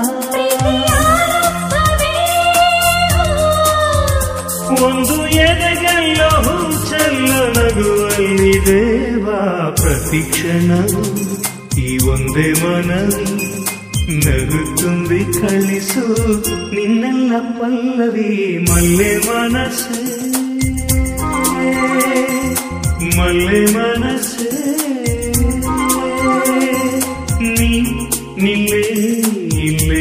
ಒಂದು ಎದೆಗೆಲ್ಲೋ ಚೆಲ್ಲ ನಗುವಲ್ಲಿದೆ ಬಾ ಪ್ರತಿಕ್ಷಣವು ಈ ಒಂದೇ ಮನವಿ ನಗು ತುಂಬಿ ಕಳಿಸು ನಿನ್ನೆಲ್ಲ ಪಲ್ಲವಿ ಮಲ್ಲೆ ಮನಸ್ಸೆ ಮಲ್ಲೆ ಮನಸ್ಸೆ ನೀ ನಿಲ್ಲೇ ಇಲ್ಲೇ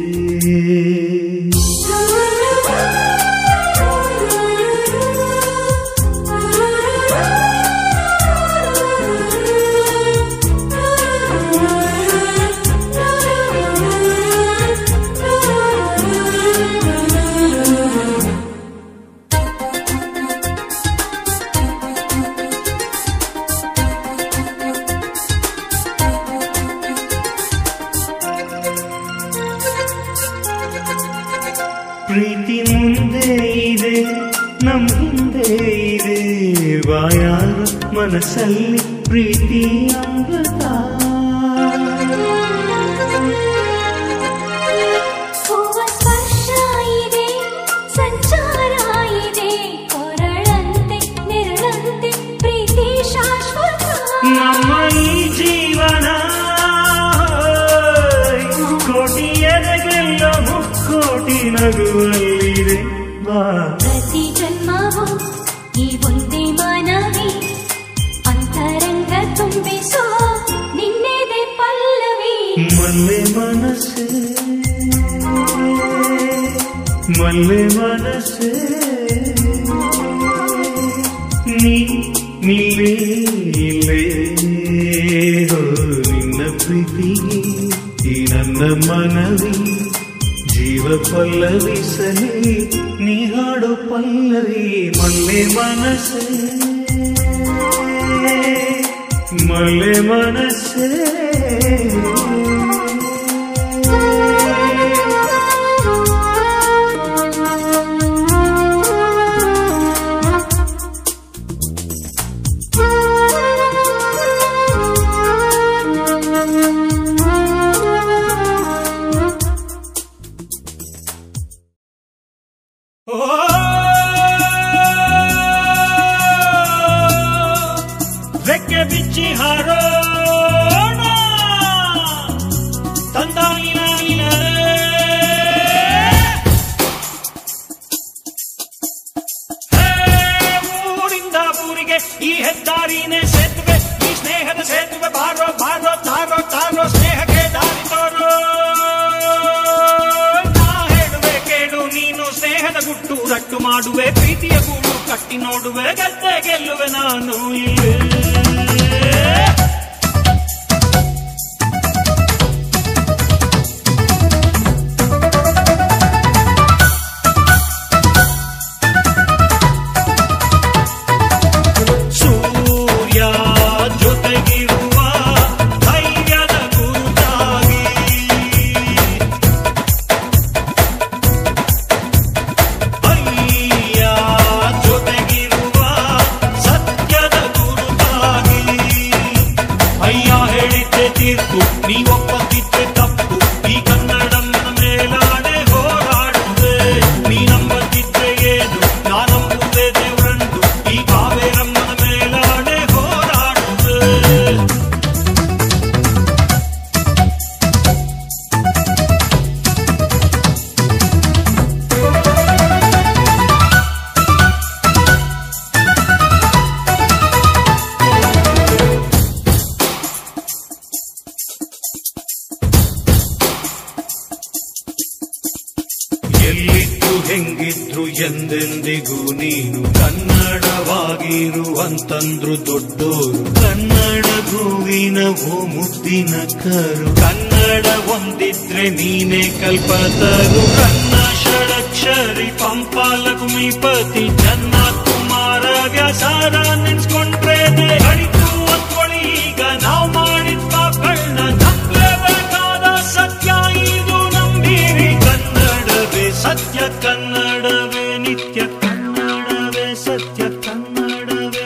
ಪ್ರೀತಿ ಮುಂದೆ ಇದೆ ನಮ್ ಹಿಂದೆ ಇದೆ ವಾಯಾರ ಮನಸ್ಸಲ್ಲಿ ಪ್ರೀತಿ ಅಮೃತ ಹೂವ ಸ್ಪರ್ಶ ಇದೆ ಸಂಚಾರ ಇದೆ ಕೊರಳಂತೆ ನೆರಳಂತೆ ಪ್ರೀತಿ ಶಾಶ್ವತ ನಮ್ಮ ಈ ಜೀವನ ಕೋಟಿ ಎದೆಗೆಲ್ಲ ಮುಕ್ಕೋಟಿ ನಗುವಲ್ಲಿದೆ ಬಾ ಪ್ರತಿ ಜನ್ಮವು ಈ ಒಂದೇ ಮನವಿ ಅಂತರಂಗ ತುಂಬಿಸೋ ನಿನ್ನೆದೆ ಪಲ್ಲವಿ ಮಲ್ಲೆ ಮನಸ್ಸೆ ಮಲ್ಲೆ ಮನಸ್ಸೆ ನೀ ನಿಲ್ಲೇ ಇಲ್ಲೇ ಹೋ ನಿನ್ನ ಪ್ರೀತಿಗೆ ಈ ನನ್ನ ಮನವಿ ಜೀವ ಪಲ್ಲವಿಸಲಿ ನೀ ಹಾಡು ಪಲ್ಲವಿ ಮಲ್ಲೆ ಮನಸ್ಸೆ ಮಲ್ಲೆ ಮನಸ್ಸೇ ರೆಕ್ಕೆ ಬಿಚ್ಚಿ ಹಾರೋಣ ತಂದಾಲಿನ ಊರಿಂದ ಊರಿಗೆ ಈ ಹೆದ್ದಾರಿನೇ ಸೇತುವೆ ಈ ಸ್ನೇಹದ ಸೇತುವೆ ಬಾರೋ ಬಾರೋ ತಾರೋ ತಾರೋ ಸ್ನೇಹಕ್ಕೆ ದಾರಿ ತೋರೋ ನಾ ಹೇಳುವೆ ಕೇಳು ನೀನು ಸ್ನೇಹದ ಗುಟ್ಟು ರಟ್ಟು ಮಾಡುವೆ ಪ್ರೀತಿಯ ಗೂಡು ಕಟ್ಟಿ ನೋಡುವೆ ಗೆದ್ದೆ ಗೆಲ್ಲುವೆ ನಾನು ಇಲ್ಲೇ ಸೂರ್ಯ ಜೊತೆಗಿರುವ ಧೈರ್ಯದ ಗುರುತಾಗಿ ಅಯ್ಯ ಜೊತೆಗಿರುವ ಸತ್ಯದ ಗುರುತಾಗಿ ಅಯ್ಯ ಹೇಳಿದ್ದೆ ತೀರ್ಪು ನೀವೊಪ್ಪದಿದ್ದೆ ತಪ್ಪು ಈ ಕನ್ನಡಮ್ಮನ ಮೇಲಾಡೆ ಹೋರಾಡುವೆ ನೀ ನಂಬದಿದ್ರೆ ಏನು ನಾನಂಬುದೇ ದೇವರಂದು ಈ ಕಾವೇರಮ್ಮನ ಮೇಲಾಡೆ ಹೋರಾಡುವೆ ಎಲ್ಲಿದ್ದು ಹೆಂಗಿದ್ರು ಎಂದೆಂದಿಗೂ ನೀನು ಕನ್ನಡವಾಗಿರುವಂತಂದ್ರು ದೊಡ್ಡೋರು ಕನ್ನಡ ಹೂವಿನ ಹೂ ಮುದ್ದಿನ ಕರು ಕನ್ನಡ ಒಂದಿದ್ರೆ ನೀನೇ ಕಲ್ಪತರು ಕನ್ನ ಷಡಕ್ಷರಿ ಪಂಪ ಲಘುಮಿಪತಿ ಚನ್ನ ಕುಮಾರ ವ್ಯಾಸಾರ ನೆನ್ಸ್ಕೊಂಡ್ರೆ ಅಡಿತು ಅಂದ್ಕೊಳ್ಳಿ ಈಗ ನಾವು ಮಾಡಿದ ಪಾಪಗಳನ್ನ ನಂಬಲೇಬೇಕಾದ ಸತ್ಯ ಇದು ನಂಬಿರಿ ಕನ್ನಡವೇ ಸತ್ಯ ಕನ್ನಡವೇ ನಿತ್ಯ ಕನ್ನಡವೇ ಸತ್ಯ ಕನ್ನಡವೇ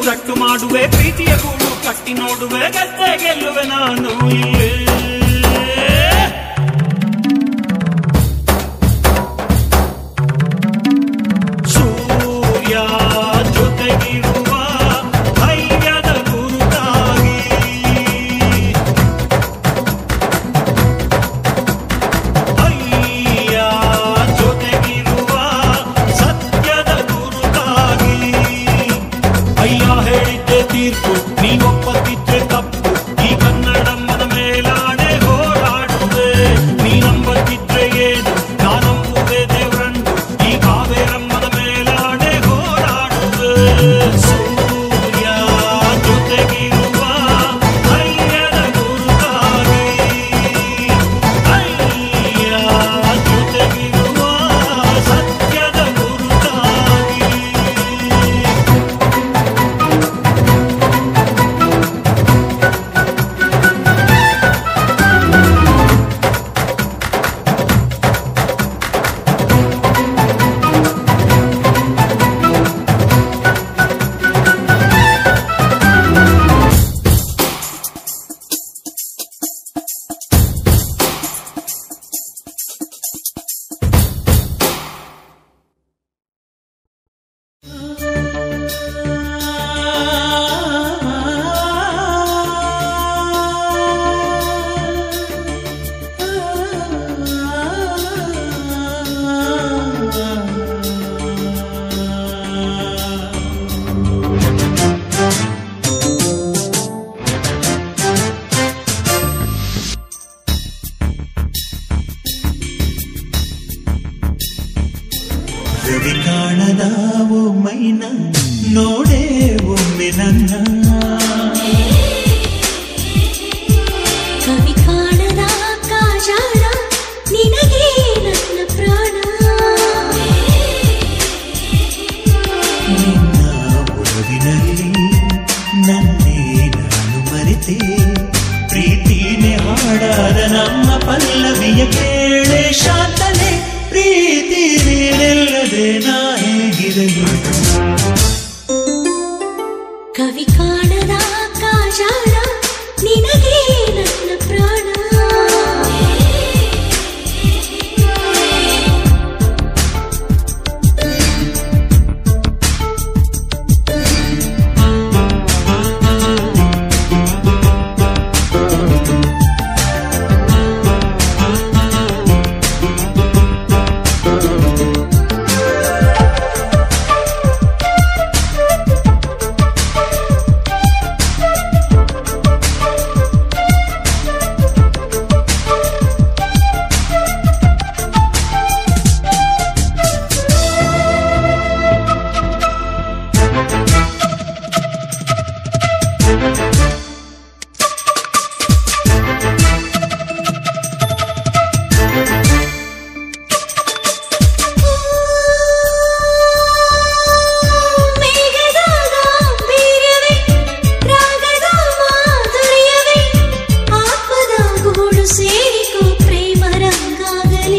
ರಟ್ಟು ಮಾಡುವೆ ಪ್ರೀತಿಯ ಗೂಡು ಕಟ್ಟಿ ನೋಡುವೆ ಗೆದ್ದೆ ಗೆಲ್ಲುವೆ ನಾನು ಇಲ್ಲೇ ಸೂರ್ಯ ಜೊತೆಗಿರುವ ಧೈರ್ಯದ ಗುರುತಾಗಿ ಅಯ್ಯ ಜೊತೆಗಿರುವ ಸತ್ಯದ ಗುರುತಾಗಿ ಅಯ್ಯ ಹೇಳಿದ್ದೆ ತೀರ್ಪು ನೀವೊಪ್ಪತ್ತಿದ್ರೆ ತಪ್ಪು ಈ ಕನ್ನಡಮ್ಮನ ಮೇಲಾಣೆ ಹೋರಾಡುವೆ ನೀ ನಂಬತ್ತಿದ್ರೆ ಏನು ನಾನಂಬುವೆ ದೇವ್ರನ್ನು ಈ ಕಾವೇರಮ್ಮನ ಮೇಲಾಣೆ ಹೋರಾಡುವೆ ಸೂರ್ಯ ಜೊತೆಗಿರುವ ಧೈರ್ಯದ ಗುರುತಾಗಿ ಅಯ್ಯ ಜೊತೆಗಿರುವ ಸತ್ಯದ ಗುರುತಾಗಿ ರವಿ ಕಾಣದ ಓ ಮೈನ ನೋಡೇ ಒಮ್ಮೆ ನನ್ನ ಕವಿ ಕಾಣದ ಕಾಜಾಡ ನಿನಗೆ ನನ್ನ ಪ್ರಾಣ ನಿನ್ನ ಒಲವಿನಲ್ಲಿ ನನ್ನೇ ನಾನು ಮರೆತೆ ಪ್ರೀತಿನೇ ಹಾಡಾದ ನಮ್ಮ ಪಲ್ಲವಿಯ ಕೇಳೆ ಶಾಂತನೆ ಪ್ರೀತಿ ನೀನೆಲ್ಲದೆ ನಾ ಹೇಗಿರಲಿ ಕವಿ ಕಾಣದ ಕಾಜಾಡ ನಿನಗೆ ನನ್ನ ಪ್ರಾಣ ಮೇಘದಾಗ ಬೀರವೆ ರಾಗದ ಮಾಧುರ್ಯವೇ ಆತ್ಮದ ಗೂಡು ಸೇರಿಕೋ ಪ್ರೇಮ ರಂಗಾಗಲಿ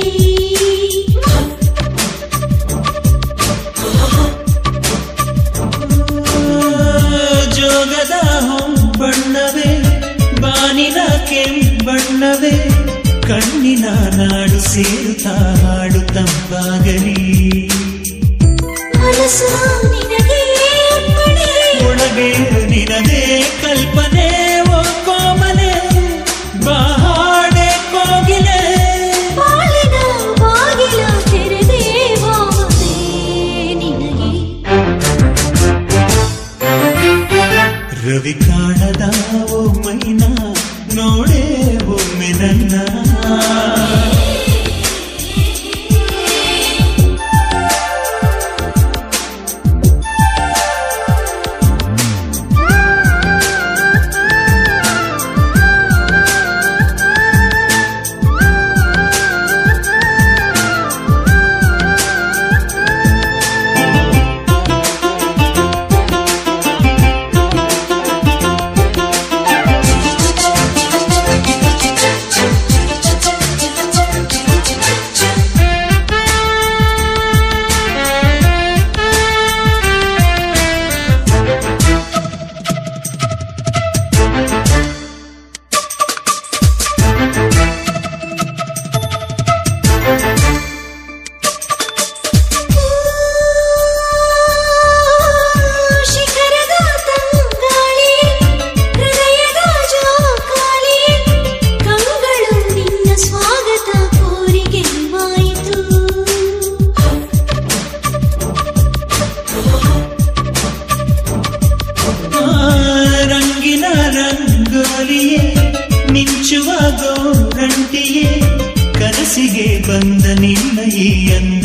ಜೋಗದ ಬಣ್ಣವೇ ಬಾನಿನ ಕೆಂಬಣ್ಣವೇ ಕಣ್ಣಿನ ನಾಡು ಸೇರುತ್ತಾ ಹಾಡು ತಂಪಾಗಲಿ ಮನಸ್ಸು ನಿನಗೆ ಅರ್ಪಣೆ ಒಳಗೆ ನಿನದೇ ಕಲ್ಪನೆ ಓ ಕೋಮಲೆ ಬಾಡೆ ಕೋಗಿಲೆ ಬಾಳಿನ ಬಾಗಿಲ ತೆರೆದೇ ಬಾಮದೆ ನಿನಗೆ ರವಿ ಕಾಣದ ಓ ಮೈನ ನೋಡೇ ಒಮ್ಮೆ ನನ್ನ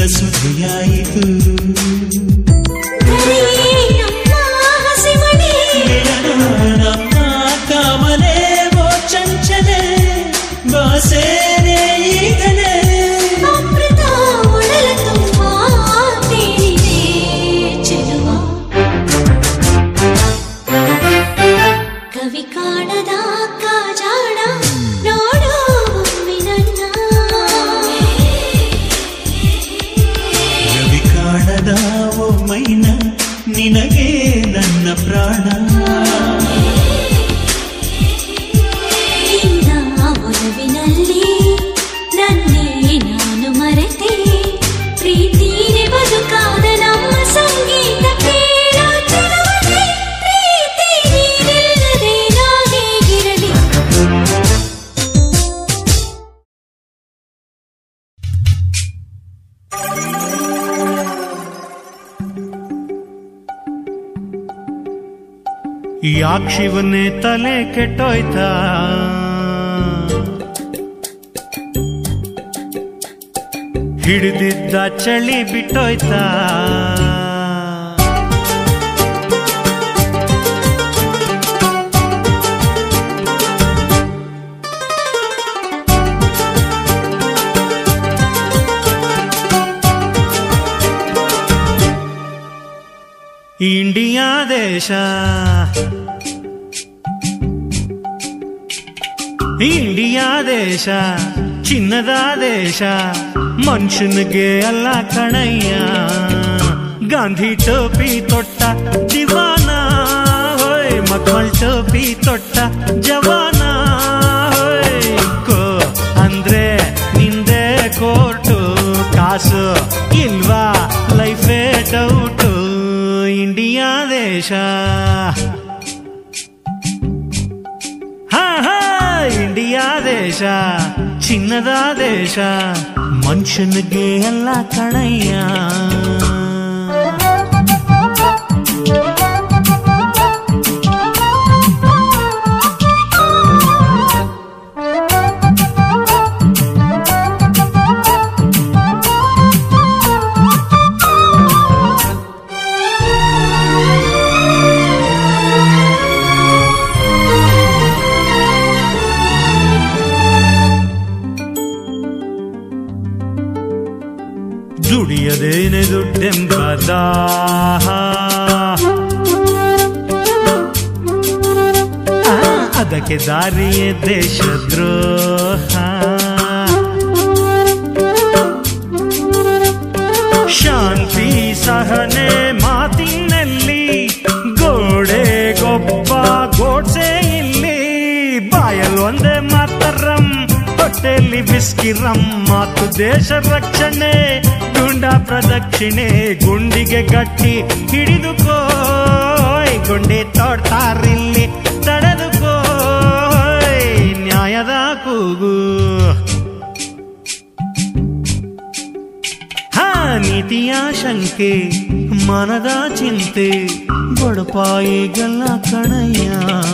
ಸುದ್ದಿಯಾಯಿತು ಧರೆಯೇ ನಮ್ಮ ಹಸಿಮಣೆ ಗೆಳನು ನಮ್ಮ ಕಾಮನೆ ಓ ಚಂಚಲೆ ಬಾಸೇನೆ ಈಗಲೇ ಅಮೃತ ಒಡಲ ತುಂಬ ತೇಲಿದೆ ಚೆಲುವ ಕವಿ ಕಾಣದ ಕಾಜಾಣ ನೋಡು ಒಮ್ಮೆ ನನ್ನ ರವಿ ಕಾಣದ ಓ ಮೈನ ನಿನಗೆ ನನ್ನ ಪ್ರಾಣ ನಿನ್ನ ಒಲವಿನಲ್ಲಿ ನನ್ನೇ ನಾನು ಮರೆತೆ ಪ್ರೀತಿನೇ ಬದುಕಾದ ನಮ್ಮ ಸಂಗೀತ ಕೇಳುತ್ತಿರುವುದೇ ಪ್ರೀತಿ ನೀನಿಲ್ಲದೆ ನಾ ಹೇಗಿರಲಿ ಯಾಕ್ ಶಿವನೇ ತಲೆ ಕೆಟ್ಟೋಯ್ತಾ ಹಿಡಿದಿದ್ದ ಚಳಿ ಬಿಟ್ಟೋಯ್ತಾ ಇಂಡಿಯಾ ದೇಶ ಇಂಡಿಯಾ ದೇಶ ಚಿನ್ನದ ದೇಶ ಮನುಷ್ಯನಿಗೆ ಅಲ್ಲ ಕಣಯ್ಯ ಗಾಂಧಿ ಟೋಪಿ ತೊಟ್ಟ ದಿವಾನ ಹೋಯ್ ಮಕ್ಕಳ ಟೋಪಿ ತೊಟ್ಟ ಜವಾನ ಹೋಯ್ ಕೋ ಅಂದ್ರೆ ನಿಂದೆ ಕೋರ್ಟು ಕಾಸು ಇಲ್ವಾ ಲೈಫೇ ಡೌಟು ಇಂಡಿಯಾ ದೇಶ ಹಾ ಹಾ ಇಂಡಿಯಾ ದೇಶ ಚಿನ್ನದ ದೇಶ ಮನುಷ್ಯನಿಗೆ ಎಲ್ಲ ಕಣಯ್ಯ ದುಡಿಯದೇನೆ ದುಡ್ಡೆಂಬ ದಾಹ ಆ, ಅದಕ್ಕೆ ದಾರಿಯೇ ದೇಶದ್ರೋಹ ಶಾಂತಿ ಸಹನೆ ಮಾತಿನಲ್ಲಿ ಗೋಡೆ ಗೊಬ್ಬ ಗೋಡ್ಸೆ ಇಲ್ಲಿ ಬಾಯಲ್ ಒಂದೇ ಮಾತರಂ ಹೊಟ್ಟೆಲಿ ಬಿಸ್ಕಿರಂ ಮಾತು ದೇಶ ರಕ್ಷಣೆ ಗುಂಡ ಪ್ರದಕ್ಷಿಣೆ ಗುಂಡಿಗೆ ಗಟ್ಟಿ ಹಿಡಿದುಕೋ ಗುಂಡಿ ತೋಡ್ತಾರಿಲ್ಲಿ ತಡೆದುಕೋ ನ್ಯಾಯದ ಕೂಗು ಹಾ ನೀತಿಯ ಶಂಕೆ ಮನದ ಚಿಂತೆ ಬಡಪಾಯಿಗಳ ಕಣಯ್ಯ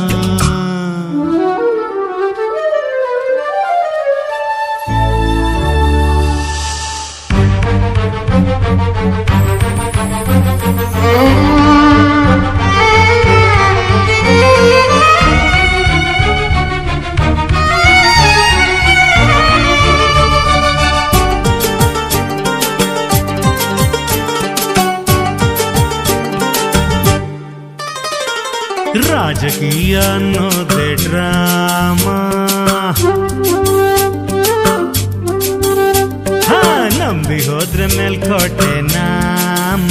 ರಾಜಕೀಯ ಅನ್ನೋದೇ ಡ್ರಾಮಾ ಹಾ ನಂಬಿ ಹೋದ್ರೆ ಮೇಲ್ಕೋಟೆ ನಾಮ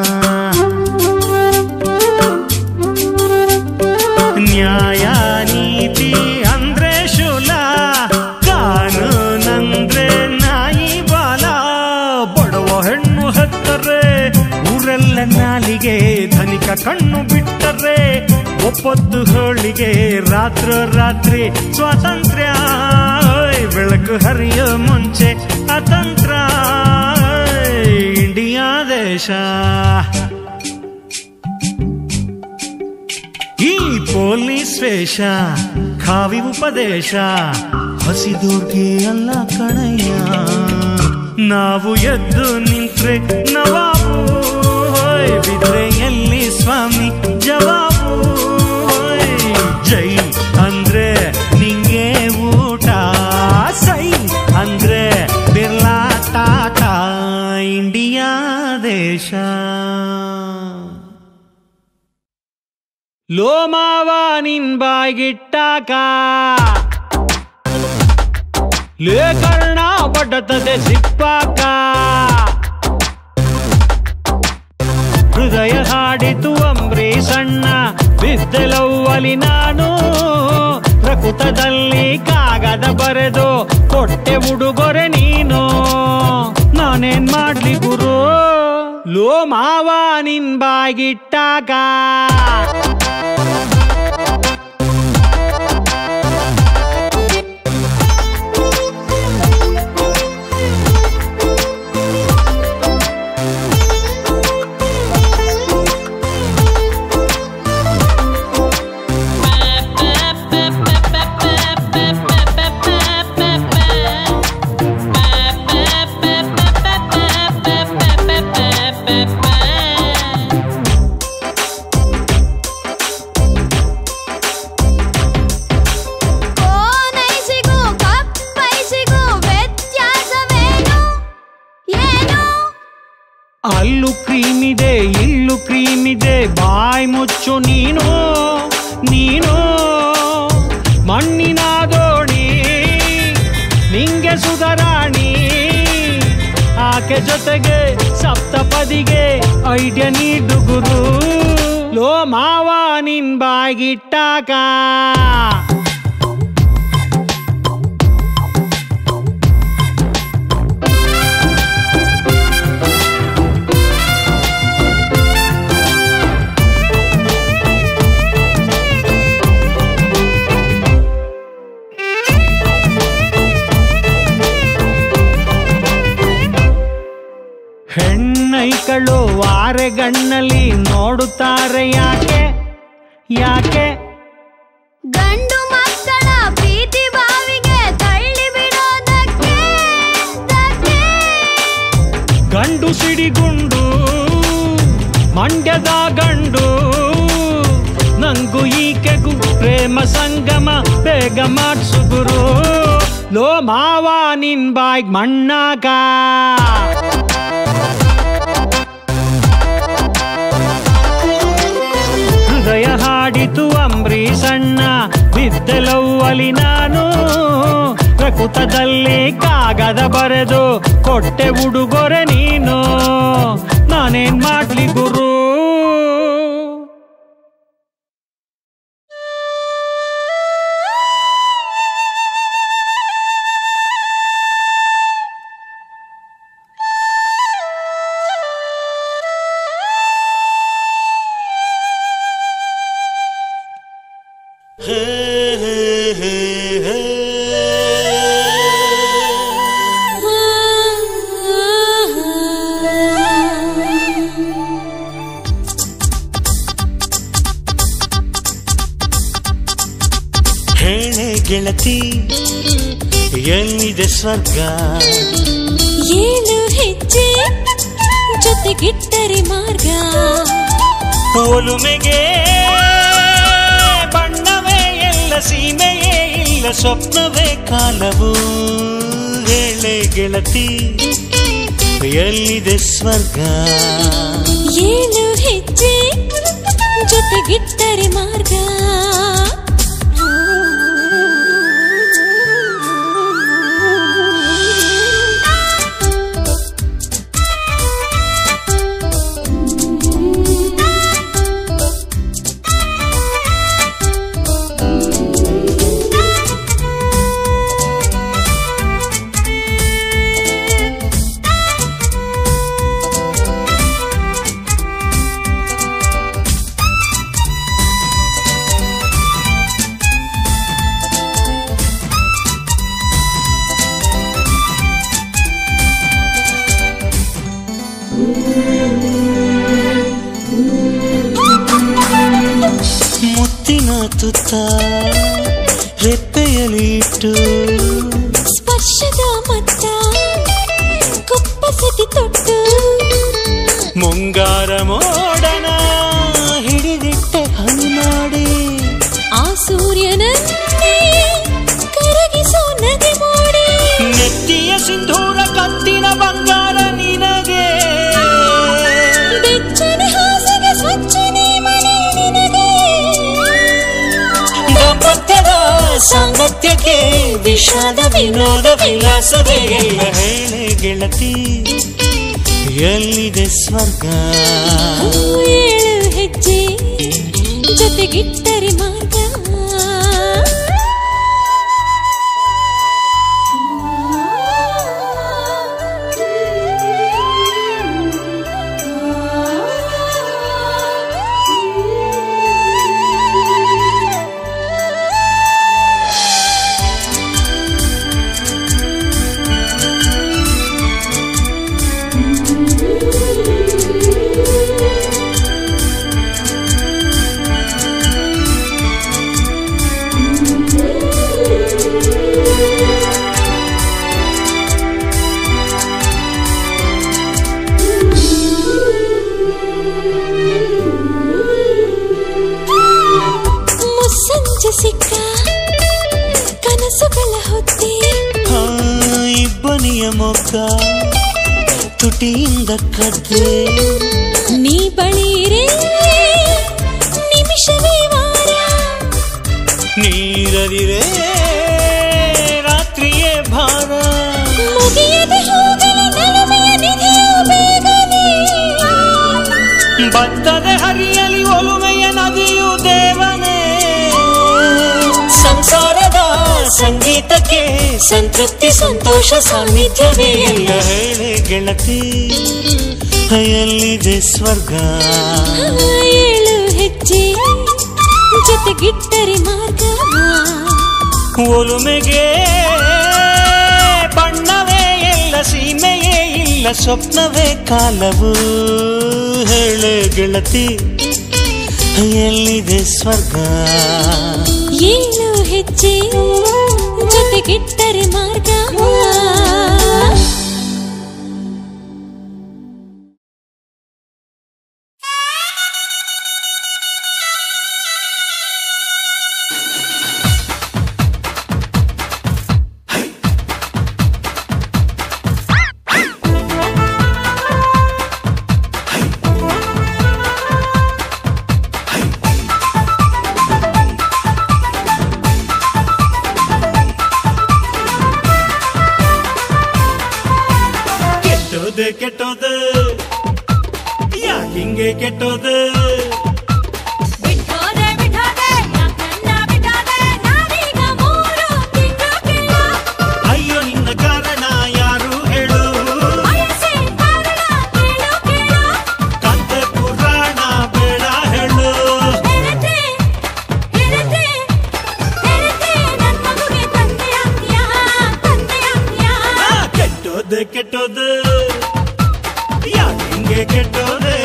ನ್ಯಾಯ ನೀತಿ ಅಂದ್ರೆ ಶೂಲ ಕಾನೂನಂದ್ರೆ ನಾಯಿ ಬಾಲ ಬಡವ ಹೆಣ್ಣು ಹತ್ತರೆ ಊರೆಲ್ಲ ನಾಲಿಗೆ ಧನಿಕ ಕಣ್ಣು ಬಿಟ್ಟರೆ ಒಪ್ಪತ್ತು ಹೋಳಿಗೆ ರಾತ್ರೋ ರಾತ್ರಿ ಸ್ವಾತಂತ್ರ್ಯ ಓಯ್, ಬೆಳಕು ಹರಿಯೋ ಮುಂಚೆ ಅತಂತ್ರ ಓಯ್, ಇಂಡಿಯಾ ದೇಶ ಈ ಪೊಲೀಸ್ ವೇಷ ಖಾವಿ ಉಪದೇಶ ಹಸಿದೋರ್ಗೆ ಅಲ್ಲ ಕಣಯ್ಯ ನಾವು ಎದ್ದು ನಿಂತ ಬಿಟ್ರೆ ನವಾಬು ಹೋಯ್ ಬಿದ್ರೆ ಎಲ್ಲಿ ಸ್ವಾಮಿ ಜವಾಬು ಹೋಯ್ ಜೈ ಅಂದ್ರೆ ನಿಂಗೆ ಊಟ ಸೈ ಅಂದ್ರೆ ಬಿರ್ಲಾ ಟಾಟಾ ಇಂಡಿಯಾ ದೇಶ ಲೋಮಾವ ನಿನ್ ಬಾಯ್ಗಿಟ್ಟಾಕ ಲೇಕರ್ಣ ಬಡತದೆ ಸಿಪ್ಪಾಕ ಹೃದಯ ಹಾಡಿತು ಅಂಬರೀಷಣ್ಣ ಬಿದ್ದೆಲವ್ವಲಿ ನಾನು ಪ್ರಕೃತದಲ್ಲಿ ಕಾಗದ ಬರೆದು ಕೊಟ್ಟೆ ಉಡುಗೊರೆ ನೀನು ನಾನೇನ್ ಮಾಡ್ಲಿ ಗುರು ಲೋ ಮಾವ ನಿನ್ ಬಾಗಿಟ್ಟಾಗ ಕೋನೈಸಿಗೂ ಕಪ್ಪೈಸಿಗೂ ವ್ಯತ್ಯಾಸವೇನು ಏನು ಅಲ್ಲೂ ಕ್ರೀಮಿದೆ ಇಲ್ಲೂ ಕ್ರೀಮಿದೆ ಬಾಯ್ ಮುಚ್ಚು ನೀನು ನೀನು ಮಣ್ಣಿನ ದೋಣಿ ನಿಂಗೆ ಸುಧರಾಣಿ ಆಕೆ ಜೊತೆಗೆ ಸಪ್ತಪದಿಗೆ ಐಡಿಯ ನೀಡು ಗುರು ಲೋ ಮಾವ ನಿನ್ ಬಾಯ್ಗಿಟ್ಟಾಕ ಹೆಣ್ಣೈಕಳು ವಾರೆಗಣ್ಣಲ್ಲಿ ನೋಡುತ್ತಾರೆ ಯಾಕೆ ಯಾಕೆ ಗಂಡು ಮಕ್ಕಳ ಪ್ರೀತಿ ಬಾವಿಗೆ ತಳ್ಳಿ ಬಿಡೋದಕ್ಕೆ ದಕ್ಕೆ. ಗಂಡು ಸಿಡಿಗುಂಡು ಮಂಡ್ಯದ ಗಂಡು ನಂಗು ಈಕೆಗೂ ಪ್ರೇಮ ಸಂಗಮ ಬೇಗ ಮಾಡ್ಸು ಗುರು ಲೋ ಮಾವ ನಿನ್ ಬಾಯ್ಗ್ ಮಣ್ಣಾಗ ಹೃದಯ ಹಾಡಿತು ಅಂಬರೀಷಣ್ಣ ಬಿದ್ದೆಲವ್ವಲಿ ನಾನು ಪ್ರಕೃತದಲ್ಲಿ ಕಾಗದ ಬರೆದು ಕೊಟ್ಟೆ ಉಡುಗೊರೆ ನೀನು ನಾನೇನ್ ಮಾಡ್ಲಿ ಗುರು ಹೇಳೆ ಗೆಳತಿ ಎಲ್ಲಿದೆ ಸ್ವರ್ಗ ಏಳು ಹೆಜ್ಜೆ ಜೊತೆಗಿಟ್ಟರೆ ಮಾರ್ಗ ಒಲುಮೆಗೆ ಬಣ್ಣವೇ ಎಲ್ಲ ಸೀಮೆಯೇ ಇಲ್ಲ ಸ್ವಪ್ನವೇ ಕಾಲವು ಹೇಳೆ ಗೆಳತಿ ಎಲ್ಲಿದೆ ಸ್ವರ್ಗ ಏಳು ಹೆಜ್ಜೆ ಜೊತೆಗಿಟ್ಟರೆ ಮಾರ್ಗ ಮುತ್ತಿನ ತುತ್ತ ರೆಪ್ಪೆಯಲ್ಲಿ ಇಟ್ಟು ಸ್ಪರ್ಶದ ಮತ್ತ ಕುಪ್ಪಸತಿ ತೊಟ್ಟು ಸಾಂಗತ್ಯಕ್ಕೆ ವಿಷಾದ ವಿನೋದ ವಿಲಾಸವೇ ಎಲ್ಲ ಹೇಳೆ ಗೆಳತಿ ಎಲ್ಲಿದೆ ಸ್ವರ್ಗ ಏಳು ಹೆಜ್ಜೆ ಜೊತೆಗಿಟ್ಟರೆ ಮಾರ್ಗ ಮುಸ್ಸಂಜೆ ಸಿಕ್ಕ ಕನಸುಗಳ ಹೊತ್ತಿ ಆ, ಇಬ್ಬನಿಯ ಮೊಕ್ಕ ತುಟಿಯಿಂದ ಕದ್ದೆ ನೀ ಬಳಿರೆ ನಿಮಿಷವೇ ವಾರ ನೀರದಿರೆ ರಾತ್ರಿಯೇ ಭಾರ ಮುಗಿಯದೆ ಹೋಗಲಿ ನಲಮೆಯ ನಿಧಿಯು ಬೇಗನೆ ಬತ್ತದೆ ಹರಿಯಲಿ ಒಲುಮೆಯ ನದಿಯು ದೇವನೇ ಸಂಸಾರದ ಸಂಗೀತಕ್ಕೆ ಸಂತೃಪ್ತಿ ಸಂತೋಷ ಸಾನ್ನಿಧ್ಯವೇ ಎಲ್ಲ ಹೇಳೆ ಗೆಳತಿ ಎಲ್ಲಿದೆ ಸ್ವರ್ಗ ಏಳು ಹೆಜ್ಜೆ ಜೊತೆಗಿಟ್ಟರೆ ಮಾರ್ಗ ಒಲುಮೆಗೆ ಬಣ್ಣವೇ ಎಲ್ಲ ಸೀಮೆಯೇ ಇಲ್ಲ ಸ್ವಪ್ನವೇ ಕಾಲವು ಹೇಳೆ ಗೆಳತಿ ಎಲ್ಲಿದೆ ಸ್ವರ್ಗ ಏಳು ಹೆಜ್ಜೆ ಜೊತೆಗಿಟ್ಟರೆ ಮಾರ್ಗ ಕೆಟ್ಟೋದೆ ಕೆಟ್ಟೋದೆ ಯಾಕಿಂಗೆ ಕೆಟ್ಟೋದೆ ಬಿಟ್ಟೋದೆ ಬಿಟ್ಟೋದೆ ಯಾಕನ್ನ ಬಿಟ್ಟೋದೆ ನಾನೀಗ ಮೂರು ತಿಂಗಳು ಕೆಳ ಅಯ್ಯೋ ನಿನ್ನ ಕಾರಣ ಯಾರು ಹೇಳು ವಯಸ್ಸೇ ಕಾರಣ ಕೇಳು ಕೇಳು ಕತೆ ಪುರಾಣ ಬೇಡ ಹೇಳು ಹೆರತೆ ಹೆರತೆ ಹೆರತೆ ನನ್ನ ಮಗುಗೆ ತಂದೆ ಅಂತ್ಯ ತಂದೆ ಅಂತ್ಯ ಆ, ಕೆಟ್ಟೋದೆ ಕೆಟ್ಟೋದೆ ಯಾಕಿಂಗೆ ಕೆಟ್ಟೋದೆ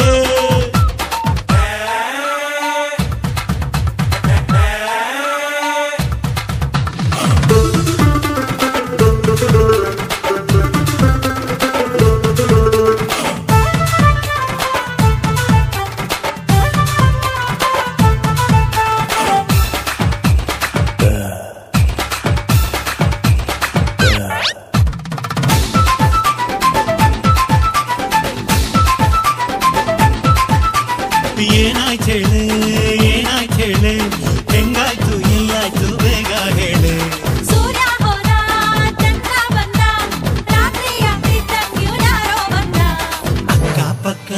ಏನಾಯ್ತು ಹೇಳೆ ಏನಾಯ್ತು ಹೇಳೆ ಹೆಂಗಾಯ್ತು ಎಲ್ಲಾಯ್ತು ಬೇಗ ಹೇಳೆ ಸೂರ್ಯ ಹೋದ ಚಂದ್ರ ಬಂದ ರಾತ್ರಿಯ ಪ್ರೀತಂಗ್ಯು ಯಾರೋ ಬಂದ ಅಕ್ಕಪಕ್ಕ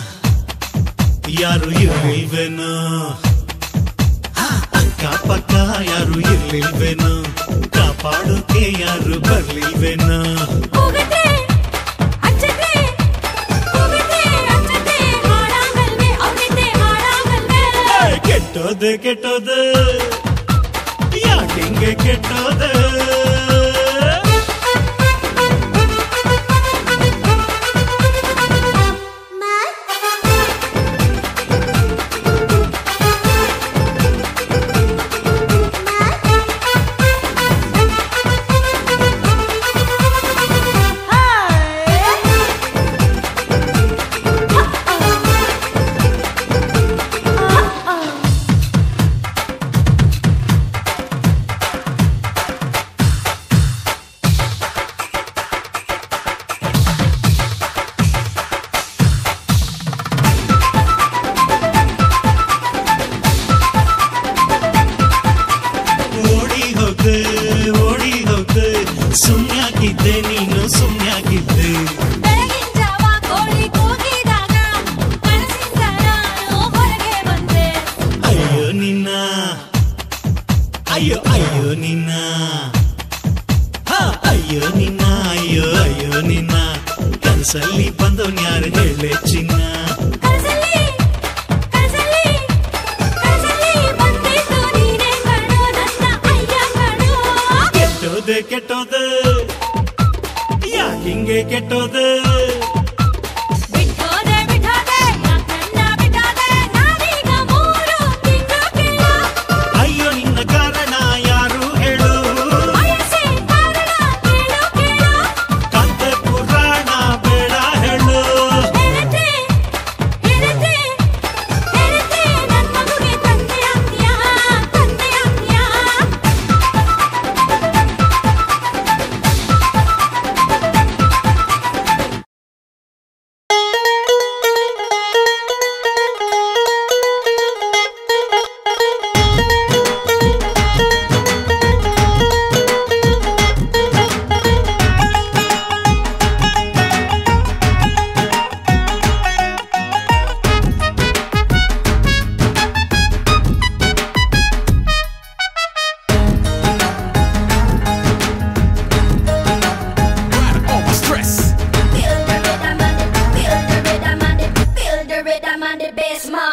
ಯಾರು ಇರ್ಲಿಲ್ವೇನೋ ಆ, ಅಕ್ಕಪಕ್ಕ ಯಾರು ಇರ್ಲಿಲ್ವೇನೋ ಕಾಪಾಡೋಕೆ ಯಾರು ಬರ್ಲಿಲ್ವೇನೋ ಹೋಗತ್ತೆ ಅಚ್ಚತೆ ಹೋಗತ್ತೆ ಅಚ್ಚತೆ ಹಾಡಾಗಲ್ವೇ ಅವನಿತೆ ಹಾಡಾಗಲ್ವೇ ಏ, ಕೆಟ್ಟೋದೆ ಕೆಟ್ಟೋದೆ ಯಾಕೆಂಗೆ ಕೆಟ್ಟೋದೆ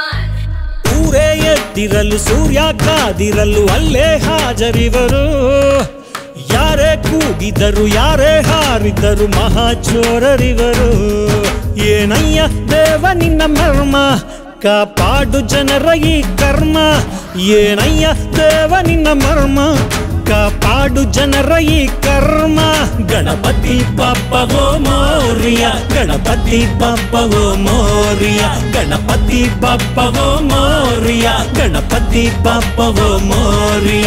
ಊರೇ ಎದ್ದಿರಲು ಸೂರ್ಯ ಕಾದಿರಲು ಅಲ್ಲೇ ಹಾಜರಿವರು ಯಾರೇ ಕೂಗಿದರು ಯಾರೇ ಹಾರಿದರು ಮಹಾಚೋರರಿವರು ಏನಯ್ಯ ದೇವ ನಿನ್ನ ಮರ್ಮ ಕಾಪಾಡು ಜನರ ಈ ಕರ್ಮ ಏನಯ್ಯ ದೇವ ನಿನ್ನ ಮರ್ಮ ಕಾಪಾಡು ಜನರ ಈ ಕರ್ಮ ಗಣಪತಿ ಬಪ್ಪಗೋ ಮೌರ್ಯ ಗಣಪತಿ ಬಪ್ಪಗೋ ಮೌರ್ಯ ಗಣಪತಿ ಬಪ್ಪಗೋ ಮೌರ್ಯ ಗಣಪತಿ ಬಪ್ಪಗೋ ಮೌರ್ಯ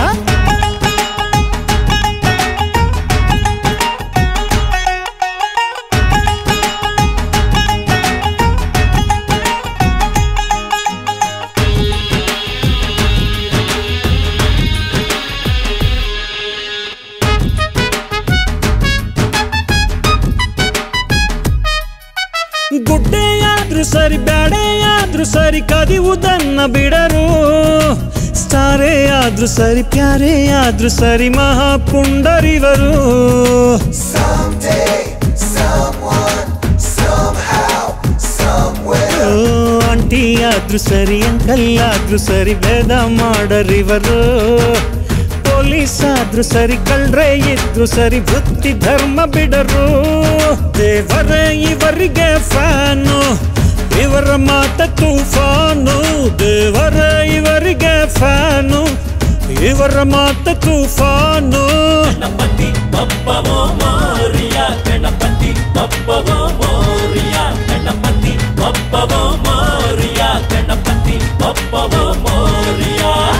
ಗುಡ್ಡೆಯಾದ್ರೂ ಸರಿ ಬ್ಯಾಡೆಯಾದ್ರೂ ಸರಿ ಕದಿಯುವುದನ್ನ ಬಿಡರು ಸ್ಟಾರೇ ಆದ್ರೂ ಸರಿ ಪ್ಯಾರೇ ಆದ್ರೂ ಸರಿ ಮಹಾಪುಂಡರಿವರು Someday, someone, somehow, somewhere. ಓ, ಆಂಟಿ ಆದ್ರೂ ಸರಿ ಅಂಕಲ್ ಆದ್ರೂ ಸರಿ ಭೇದ ಮಾಡರಿವರು ಪೊಲೀಸ್ ಆದ್ರೂ ಸರಿ ಕಳ್ರೆ ಇದ್ರು ಸರಿ ವೃತ್ತಿ ಧರ್ಮ ಬಿಡರು ದೇವರೇ ಇವರಿಗೆ ಫ್ಯಾನು ಇವರ ಮಾತ ತೂಫಾನು ದೇವರೇ ಇವರಿಗೆ ಫ್ಯಾನು ಇವರ ಮಾತ ತೂಫಾನು ಗಣಪತಿ ಬಪ್ಪವೋ ಮೋರಿಯ ಗಣಪತಿ ಬಪ್ಪವೋ ಮೋರಿಯ ಗಣಪತಿ ಬಪ್ಪವೋ ಮೋರಿಯ ಗಣಪತಿ ಬಪ್ಪವೋ ಮೋರಿಯ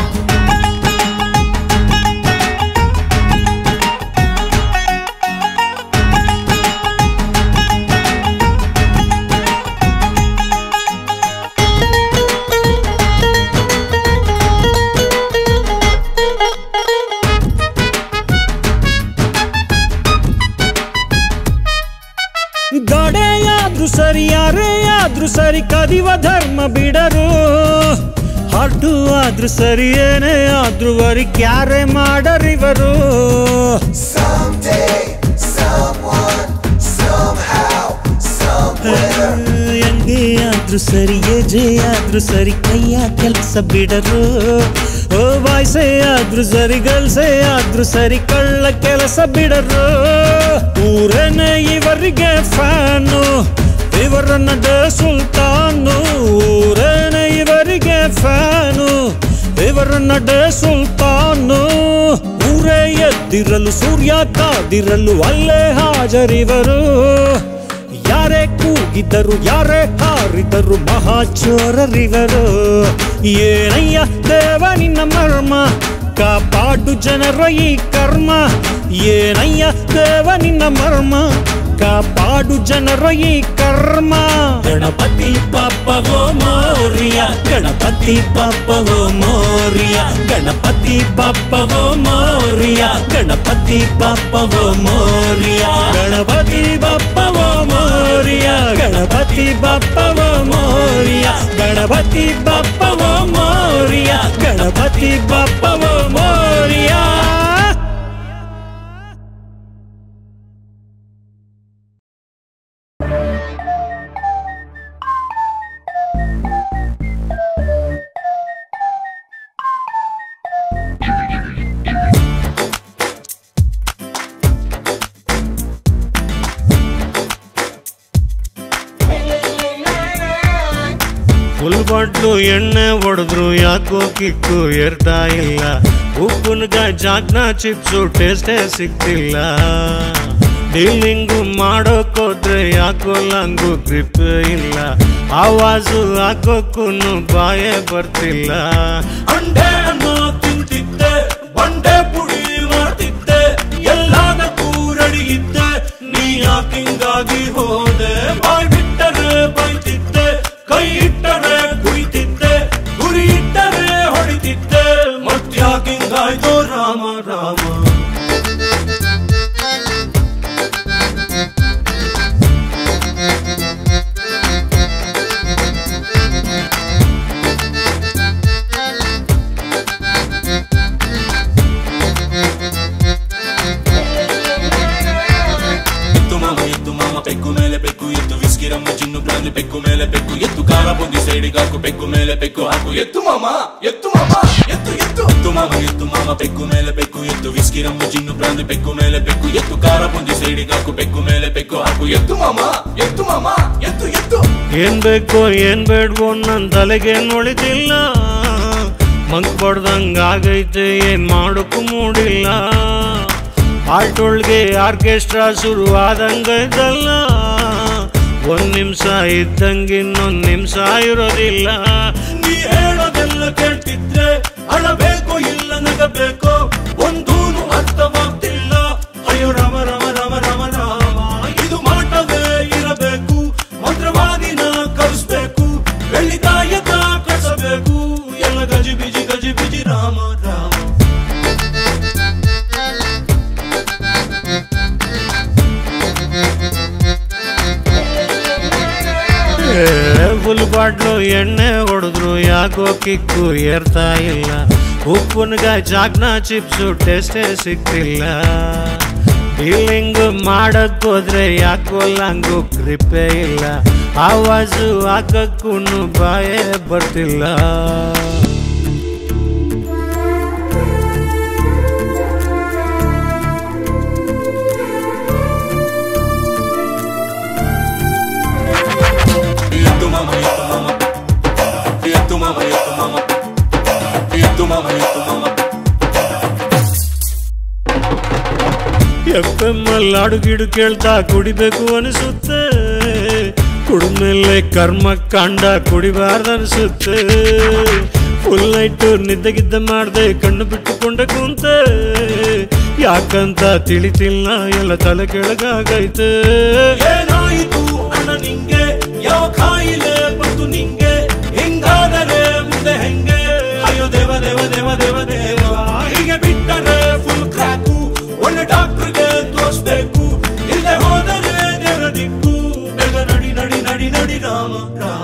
ಗಾಡೆಯಾದ್ರೂ ಸರಿ ಯಾರೇ ಆದ್ರೂ ಸರಿ ಕದಿವ ಧರ್ಮ ಬಿಡರು ಹಾಟು ಆದ್ರೂ ಸರಿ ಏನೇ ಆದ್ರೂ ವರಿ ಕ್ಯಾರೆ ಮಾಡರಿವರು Someday, someone, somehow, somewhere. ಹೆಂಗೆ ಆದ್ರೂ ಸರಿ ಏಜೆ ಆದ್ರೂ ಸರಿ ಕೈಯ ಕೆಲಸ ಬಿಡರು ಓ ಬಾಯ್ಸೆ ಆದ್ರೂ ಸರಿ ಗಲ್ಸೆ ಆದ್ರೂ ಸರಿ ಕಳ್ಳ ಕೆಲಸ ಬಿಡರು ಊರನೇ ಇವರಿಗೆ ಫ್ಯಾನು ಇವರ ನಡ ಸುಲ್ತಾನು ಊರನೇ ಇವರಿಗೆ ಫ್ಯಾನು ಇವರ ನಡ ಸುಲ್ತಾನು ಊರೇ ಎದ್ದಿರಲು ಸೂರ್ಯ ಕಾದಿರಲು ಅಲ್ಲೇ ಹಾಜರಿವರು ಯಾರೇ ಕೂಗಿದರು ಯಾರೇ ಹಾರಿದರು ಮಹಾಚೋರರಿವರು ಏನಯ್ಯ ದೇವ ನಿನ್ನ ಮರ್ಮ ಕಾಪಾಡು ಜನರ ಈ ಕರ್ಮ ಏನಯ್ಯ ದೇವ ನಿನ್ನ ಮರ್ಮ ಕಾಪಾಡು ಜನರ ಈ ಕರ್ಮ ಗಣಪತಿ ಪಾಪವೋ ಮೌರ್ಯ ಗಣಪತಿ ಪಾಪವೋ ಮೌರ್ಯ ಗಣಪತಿ ಪಾಪವೋ ಮೌರ್ಯ ಗಣಪತಿ ಪಾಪವೋ ಮೌರ್ಯ ಗಣಪತಿ ಬಪ್ಪವೋ ಮೌರ್ಯ ಗಣಪತಿ ಬಪ್ಪವೋ ಮೌರ್ಯ ಗಣಪತಿ ಬಪ್ಪವೋ ಮೌರ್ಯ ಗಣಪತಿ ಬಪ್ಪವೋ ಮೌರ್ಯ ಫುಲ್ ಬಾಟ್ಲು ಎಣ್ಣೆ ಹೊಡೆದ್ರು ಯಾಕೋ ಕಿಕ್ಕು ಏರ್ತಾ ಇಲ್ಲ ಉಪ್ಪುನ್ಗ ಜಾಕ್ನ ಚಿಪ್ಸು ಟೇಸ್ಟೇ ಸಿಗ್ತಿಲ್ಲ ಡೀಲಿಂಗು ಮಾಡೋಕೋದ್ರೆ ಯಾಕೋ ಲಂಗು ಗ್ರಿಪ್ ಇಲ್ಲ ಆವಾಜು ಹಾಕೋಕ್ಕೂ ಬಾಯೇ ಬರ್ತಿಲ್ಲ ಅಂಡೆ ಅನ್ನೋ ತಿಂತಿದ್ದೆ ಬಂಡೆ ಪುಡಿ ಮಾಡ್ತಿದ್ದೆ ಎಲ್ಲದಕ್ಕೂ ರೆಡಿ ಇದ್ದೆ ನೀ ಯಾಕಿಂಗಾಗಿ ಹೋದೆ ಬಾಯ್ ಬಿಟ್ಟರೆ ಬೈತಿದ್ದೆ ಕೈ ಇಟ್ಟರೆ ಕುಯ್ತಿದ್ದೆ ಗುರಿ ಇಟ್ಟರೆ ಹೊಡಿತಿದ್ದೆ ಮತ್ಯಾಕಿಂಗಾಯ್ತು ರಾಮ ರಾಮ ಎತ್ತು ಮಾಮ ಎತ್ತು ಮಾಮ ಪೆಕ್ಕು ಮೇಲೆ ಪೆಕ್ಕು ಎತ್ತು ವಿಸ್ಕಿ ರಮ್ಮ ಚಿನ್ನು ಬ್ರಾಂಡ್ ಪೆಕ್ಕು ಮೇಲೆ ಪೆಕ್ಕು ಎತ್ತು ಖಾರ ಬುಗ್ಗಿ ಪೆಕ್ಕು ಮೇಲೆ ಪೆಕ್ಕು ಹಾಕು ಎತ್ತು ಮಾಮ ಎತ್ತು ಮಾಮ ಎತ್ತು ಎತ್ತು ಎತ್ತು ಮಾಮ ಎತ್ತು ಮಾಮ ಪೆಕ್ಕು ಮೇಲೆ ಪೆಕ್ಕು ಎತ್ತು ವಿಸ್ಕಿ ರಂಬು ಚಿನ್ನು ಪ್ರಾಂತಿ ಪೆಕ್ಕು ಮೇಲೆ ಪೆಕ್ಕು ಎತ್ತು ಖಾರ ಪುಂಜಿ ಸೈಡಿಗೆ ಹಾಕು ಪೆಕ್ಕು ಮೇಲೆ ಪೆಕ್ಕು ಹಾಕು ಎತ್ತು ಮಾಮ ಎತ್ತು ಮಾಮ ಎತ್ತು ಎತ್ತು ಏನ್ ಬೇಕೋ ಏನ್ ಬೇಡ್ವೋ ನನ್ ತಲೆಗೆ ಉಳಿತಿಲ್ಲ ಮಂಕ್ ಬಡ್ದಂಗ ಆಗೈತೆ ಏನ್ ಮಾಡೋಕ್ಕೂ ಮೂಡಿಲ್ಲ ಆಟೊಳ್ಗೆ ಆರ್ಕೆಸ್ಟ್ರಾ ಶುರುವಾದಂಗೈತಲ್ಲ ಒಂದ್ ನಿಮಿಷ ಇದ್ದಂಗೆ ಇನ್ನೊಂದ್ ನಿಮಿಷ ಇರೋದಿಲ್ಲ ನೀ ಹೇಳೋದೆಲ್ಲ ಕೇಳ್ತಿದ್ರೆ ಅಳಬೇಕು ಇಲ್ಲ ನಗಬೇಕು ಒಂದೂನು ಅರ್ಥವಾಗ್ತಿಲ್ಲ ಅಯ್ಯೋ ರಾಮ ರಾಮ ರಾಮ ರಾಮ ರಾಮ ಇದು ಮಾಟವೇ ಇರಬೇಕು ಮಂತ್ರವಾದಿನ ಕಲಿಸ್ಬೇಕು ಬೆಳ್ಳಿ ಕಾಯಕ ಕಸಬೇಕು ಎಲ್ಲ ಗಜಿ ಬಿಜಿ ಗಜಿ ಬಿಜಿ ರಾಮ ರಾಮ ಫುಲ್ ಬಾಟ್ಲು ಎಣ್ಣೆ ಹೊಡೆದ್ರು ಯಾಕೋ ಕಿಕ್ಕು ಏರ್ತಾ ಇಲ್ಲ ಉಪ್ಪಿನಕಾಯಿ ಚಾಕ್ನ ಚಿಪ್ಸು ಟೇಸ್ಟೇ ಸಿಗ್ತಿಲ್ಲ ಡೀಲಿಂಗ್ ಮಾಡಕ್ ಹೋದ್ರೆ ಯಾಕೋ ಲಾಂಗು ಗ್ರಿಪ್ಪೇ ಇಲ್ಲ ಆವಾಜು ಹಾಕಕ್ಕೂ ಬಾಯೇ ಬರ್ತಿಲ್ಲ ಎತ್ತು ಮಾಮ ಎತ್ತು ಮಾಮ ಎತ್ತು ಮಾಮ ಎತ್ತು ಮಾಮ ಎತ್ತು ಮಾಮ ಎತ್ತು ಮಾಮ ಎಫ್ ಎಂ ಅಲ್ಲಿ ಅಡುಗಿಡು ಕೇಳ್ತಾ ಕುಡಿಬೇಕು ಅನಿಸುತ್ತೆ ಕುಡಿದ್ಮೇಲೆ ಕರ್ಮ ಕಾಂಡ ಕುಡಿಬಾರ್ದು ಅನಿಸುತ್ತೆ ಫುಲ್ ನೈಟ್ ನಿದ್ದೆಗಿದ್ದ ಮಾಡ್ದೆ ಕಣ್ಣು ಬಿಟ್ಟುಕೊಂಡೆ ಕುಂತೆ ಯಾಕಂತ ತಿಳಿತಿಲ್ಲ ಎಲ್ಲ ತಲೆ ಕೆಳಗಾಗೈತೆ ಏನಾಯಿತು ಅಣ್ಣ ನಿಂಗೆ ಯಾವ ಕಾಯಿಲೆ ಬಂತು ನಿಂಗೆ ಹಿಂಗಾದರೆ ಮುಂದೆ ಹೆಂಗೆ ಅಯ್ಯೋ ದೇವ ದೇವ ದೇವ ದೇವ ದೇವ ಹೀಗೆ ಬಿಟ್ಟರೆ ಫುಲ್ ಕ್ರ್ಯಾಕು ಒಳ್ಳೆ ಡಾಕ್ಟರ್ಗೆ ತೋರಿಸ್ಬೇಕು ಇಲ್ಲದೆ ಹೋದರೆ ದೇವರ ದಿಕ್ಕು ಬೇಗ ನಡಿ ನಡಿ ನಡಿ ನಡಿ ರಾಮ ರಾಮ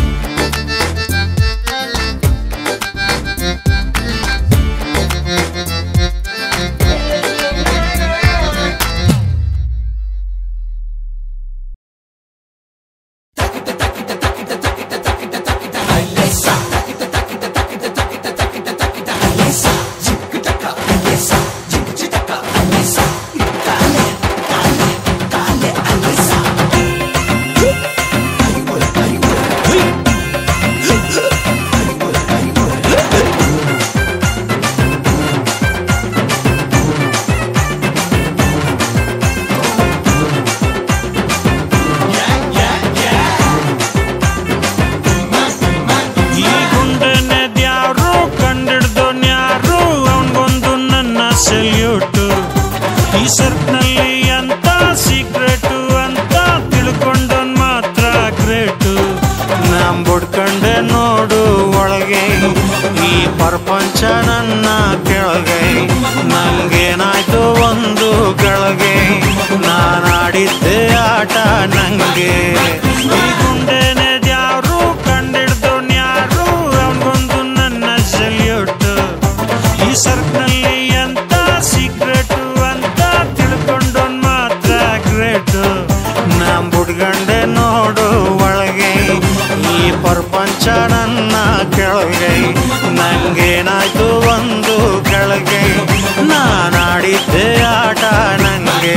ಈ ಗುಂಡನೆದ್ಯಾರು ಕಂಡಿಡ್ದೋನ್ಯಾರು ಅವನ್ಗೊಂದು ನನ್ನ ಸೆಲ್ಯೂಟು ಈ ಸರ್ಕ್ನಲ್ಲಿ ಅಂತ ಸೀಕ್ರೆಟು ಅಂತ ತಿಳ್ಕೊಂಡೋನ್ ಮಾತ್ರ ಗ್ರೇಟು ನಾನ್ ಬುಡ್ಕಂಡೆ ನೋಡು ಒಳಗೆ ಈ ಪ್ರಪಂಚ ನನ್ನ ಕೆಳಗೆ ನಂಗೇನಾಯ್ತು ಒಂದು ಕೆಳಗೆ ನಾನಾಡಿದ್ದೆ ಆಟ ನಂಗೆ ಈ ಗುಂಡೆನೆದ್ಯಾರು ಕಂಡಿಡ್ದೋನ್ಯಾರು ಅವನ್ಗೊಂದು ನನ್ನ ಸೆಲ್ಯೂಟ್ ಈ ಸರ್ಕ್ನಲ್ಲಿ ಅಂತ ಸೀಕ್ರೆಟ್ ಅಂತ ತಿಳ್ಕೊಂಡೋನ್ ಮಾತ್ರ ಗ್ರೇಟ್ ನಾನ್ ಬುಡ್ಗಂಡೆ ನೋಡು ಒಳಗೆ ಈ ಪ್ರಪಂಚ ನನ್ನ ಕೆಳಗೆ ನಂಗೇನಾಯ್ತು ಒಂದು ಕೆಳಗೆ ನಾನಾಡಿದ್ದೆ ಆಟ ನಂಗೆ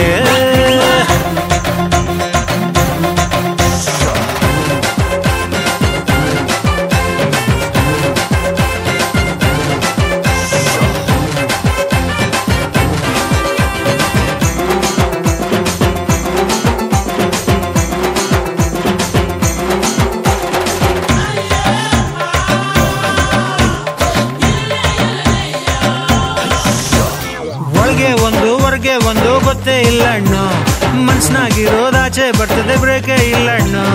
ಒಳಗೆ ಒಂದು ಹೊರಗೆ ಒಂದು ಗೊತ್ತೇ ಇಲ್ಲ ಅಣ್ಣು ಮನ್ಸ್ನಾಗಿರೋದಾಚೆ ಬರ್ತದೆ ಬ್ರೇಕೇ ಇಲ್ಲ ಅಣ್ಣು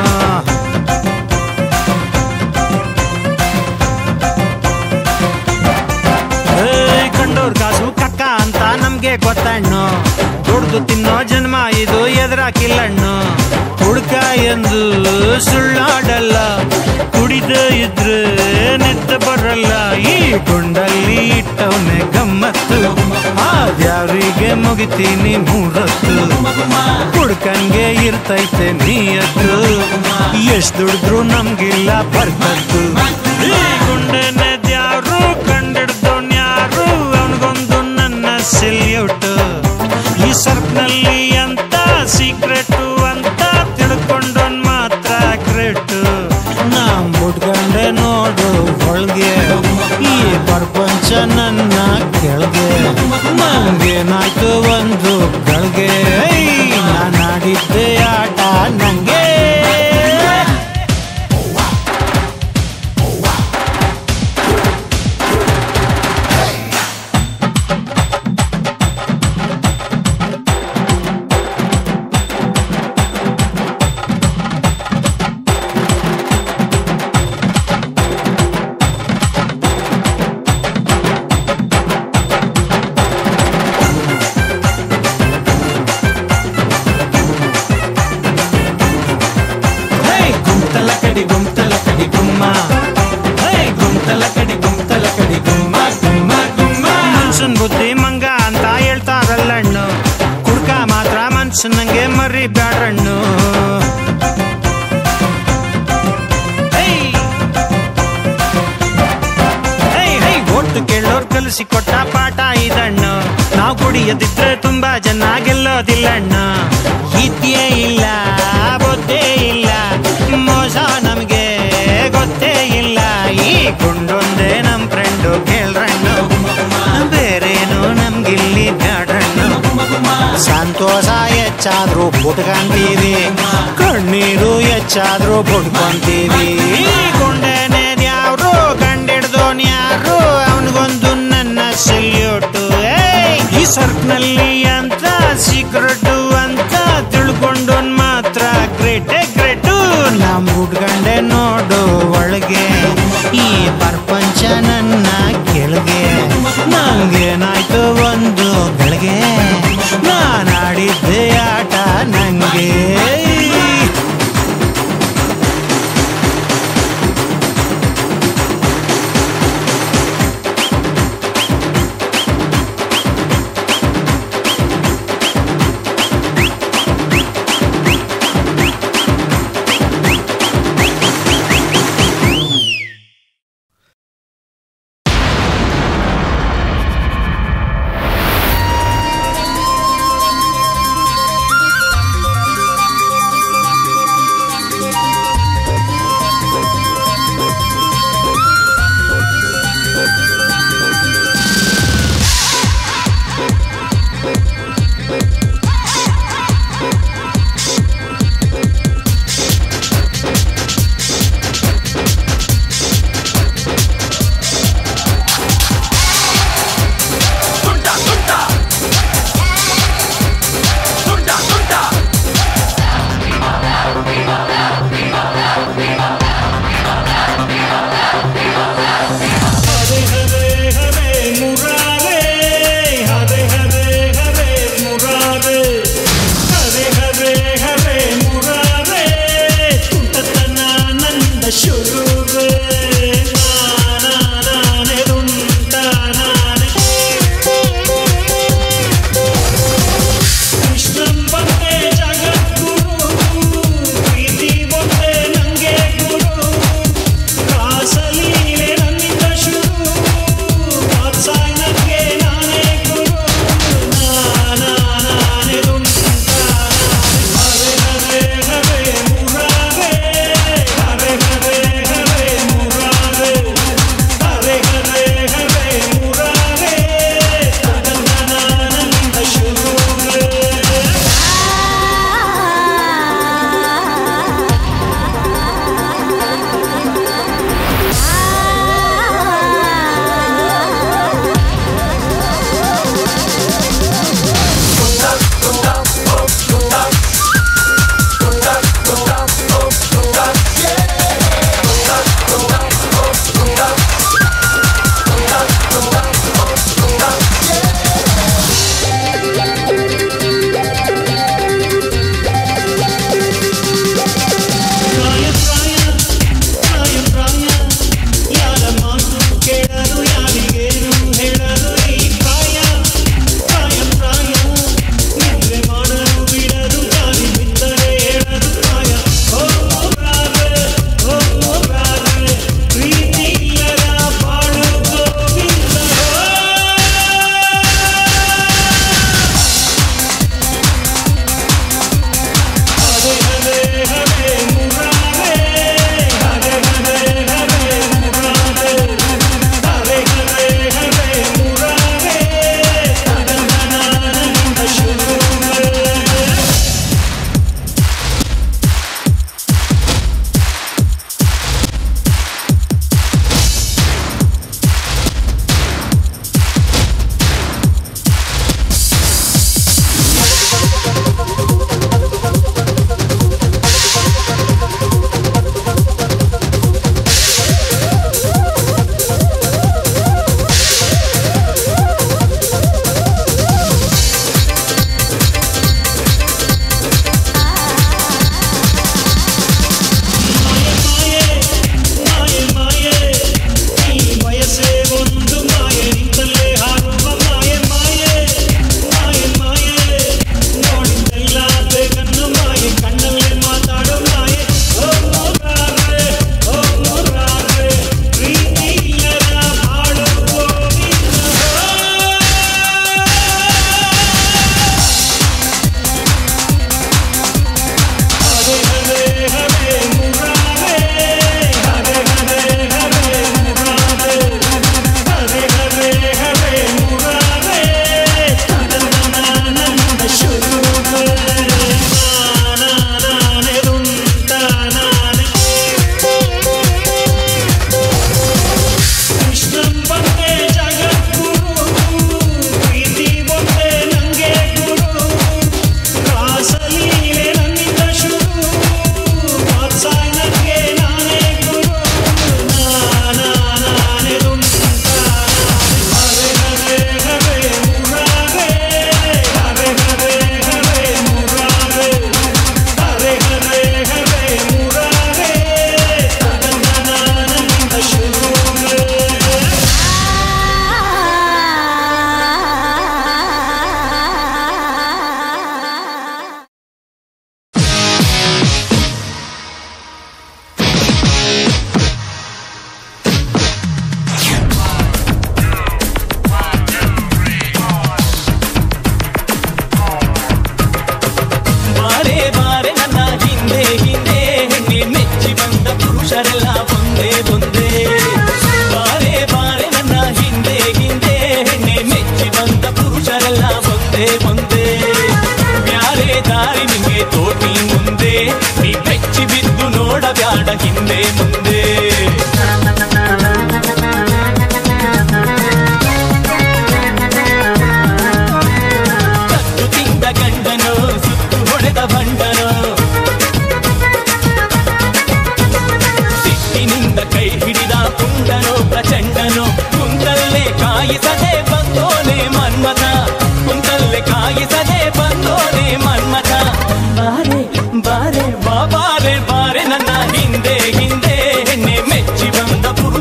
ಏಯ್, ಕಂಡೋರ್ ಕಾಸು ಕಕ್ಕ ಅಂತ ನಮ್ಗೆ ಗೊತ್ತಣ್ಣು ದುಡ್ದು ತಿನ್ನೋ ಜನ್ಮ ಇದು ಎದುರಾಕಿಲ್ಲಣ್ಣು ಹುಡ್ಕ ಎಂದು ಸುಳ್ಳಾಡಲ್ಲ ಕುಡಿದ ಇದ್ರೆ ನಿದ್ದೆ ಬರಲ್ಲ ಈ ಗುಂಡಲ್ಲಿ ಇಟ್ಟವನೆ ಗಮ್ಮತ್ತು ಅದ್ಯಾರಿಗೆ ಮುಗಿತೀನಿ ಮೂರತ್ತು ಹುಡ್ಕನ್ಗೆ ಇರ್ತೈತೆ ನೀಯತ್ತು ಎಷ್ಟ್ ದುಡಿದ್ರು ನಮ್ಗಿಲ್ಲ ಬರ್ಕತ್ತು ಈ ಗುಂಡನೆ ದ್ಯಾರು ಕಂಡಿಡ್ದೋನ್ಯಾರು ಅವನಿಗೊಂದು ನನ್ನ ಸೆಲ್ಯೂಟ್ ಈ ಸರ್ಕ್ನಲ್ಲಿ ಅಂತ ಸೀಕ್ರೆಟ್ ಅಂತ ತಿಳ್ಕೊಂಡೋನ್ ಮಾತ್ರ ಗ್ರೇಟ್ ನಾ ಮುಟ್ಕೊಂಡೆ ನೋಡು ಒಳಗೆ ಈ ಪ್ರಪಂಚ ನನ್ನ ಕೆಳಗೆ ನಂಗೇನಾಯ್ತು ಒಂದು ಗಳಿಗೆ ನಾನು ಆಡಿದ್ದೆ ಆಟ ನಂಗೆ ಹೇ ಗುಂತಲ ಕಡಿ ಗುಂತಲ ಕಡಿ ಗುಮ್ಮ ಹೇ ಗುಂತಲ ಕಡಿ ಗುಂತಲ ಕಡಿ ಗುಮ್ಮ ಗುಮ್ಮ ಗುಮ್ಮ ಮನ್ಸನ್ ಬುದ್ಧಿ ಮಂಗ ಅಂತ ಹೇಳ್ತಾರಲ್ಲಣ್ಣು ಕುಡ್ಕ ಮಾತ್ರ ಮನ್ಸನ್ನಂಗೆ ಮರಿ ಬ್ಯಾಡ್ರಣ್ಣು ಹೇ ಹೇ ಒಟ್ಟು ಕೇಳೋರ್ ಕಲಿಸಿ ಕೊಟ್ಟ ಪಾಠ ಇದಣ್ಣು ನಾವು ಕುಡಿಯದಿದ್ರೆ ತುಂಬಾ ಜನ ಗೆಲ್ಲೋದಿಲ್ಲಣ್ಣ ಇದ್ಯೇ ಇಲ್ಲ ಬೊದ್ದೇ ಇಲ್ಲ ಮೋಸ ನಮ್ಗೆ ಗೊತ್ತೇ ಇಲ್ಲ ಈ ಗುಂಡೊಂದೇ ನಮ್ ಫ್ರೆಂಡು ಕೇಳ್ರಣ್ಣು ಬೇರೇನು ನಮ್ಗಿಲ್ಲಿ ಬ್ಯಾಡ್ರಣ್ಣು ಸಂತೋಷ ಹೆಚ್ಚಾದ್ರೂ ಪುಟ್ಕಂತೀವಿ ಕಣ್ಣೀರು ಹೆಚ್ಚಾದ್ರೂ ಪುಟ್ಕೊಂತೀವಿ ಗುಂಡನೆ ಯಾರು ಕಂಡಿಡ್ದೋನ್ ಯಾರು ಅವನಿಗೊಂದು ನನ್ನ ಸೆಲ್ಯೂಟು ಈ ಸರ್ಕ್ನಲ್ಲಿ ಅಂತ ಸೀಕ್ರೆಟ್ ಅಂತ ತಿಳ್ಕೊಂಡೋನ್ ಮಾತ್ರ ಗ್ರೇಟೇ ಗ್ರೇಟು ನಮ್ ಹುಡ್ಗಂಡೆ ನೋಡು ಒಳಗೆ ಈ ಪ್ರಪಂಚ ನನ್ನ ಕೆಳಗೆ ನಂಗೇನಾಯ್ತು ಒಂದು ಗಳಿಗೆ ನಾನು ಆಡಿದ್ದೆ ಆಟ ನಂಗೆ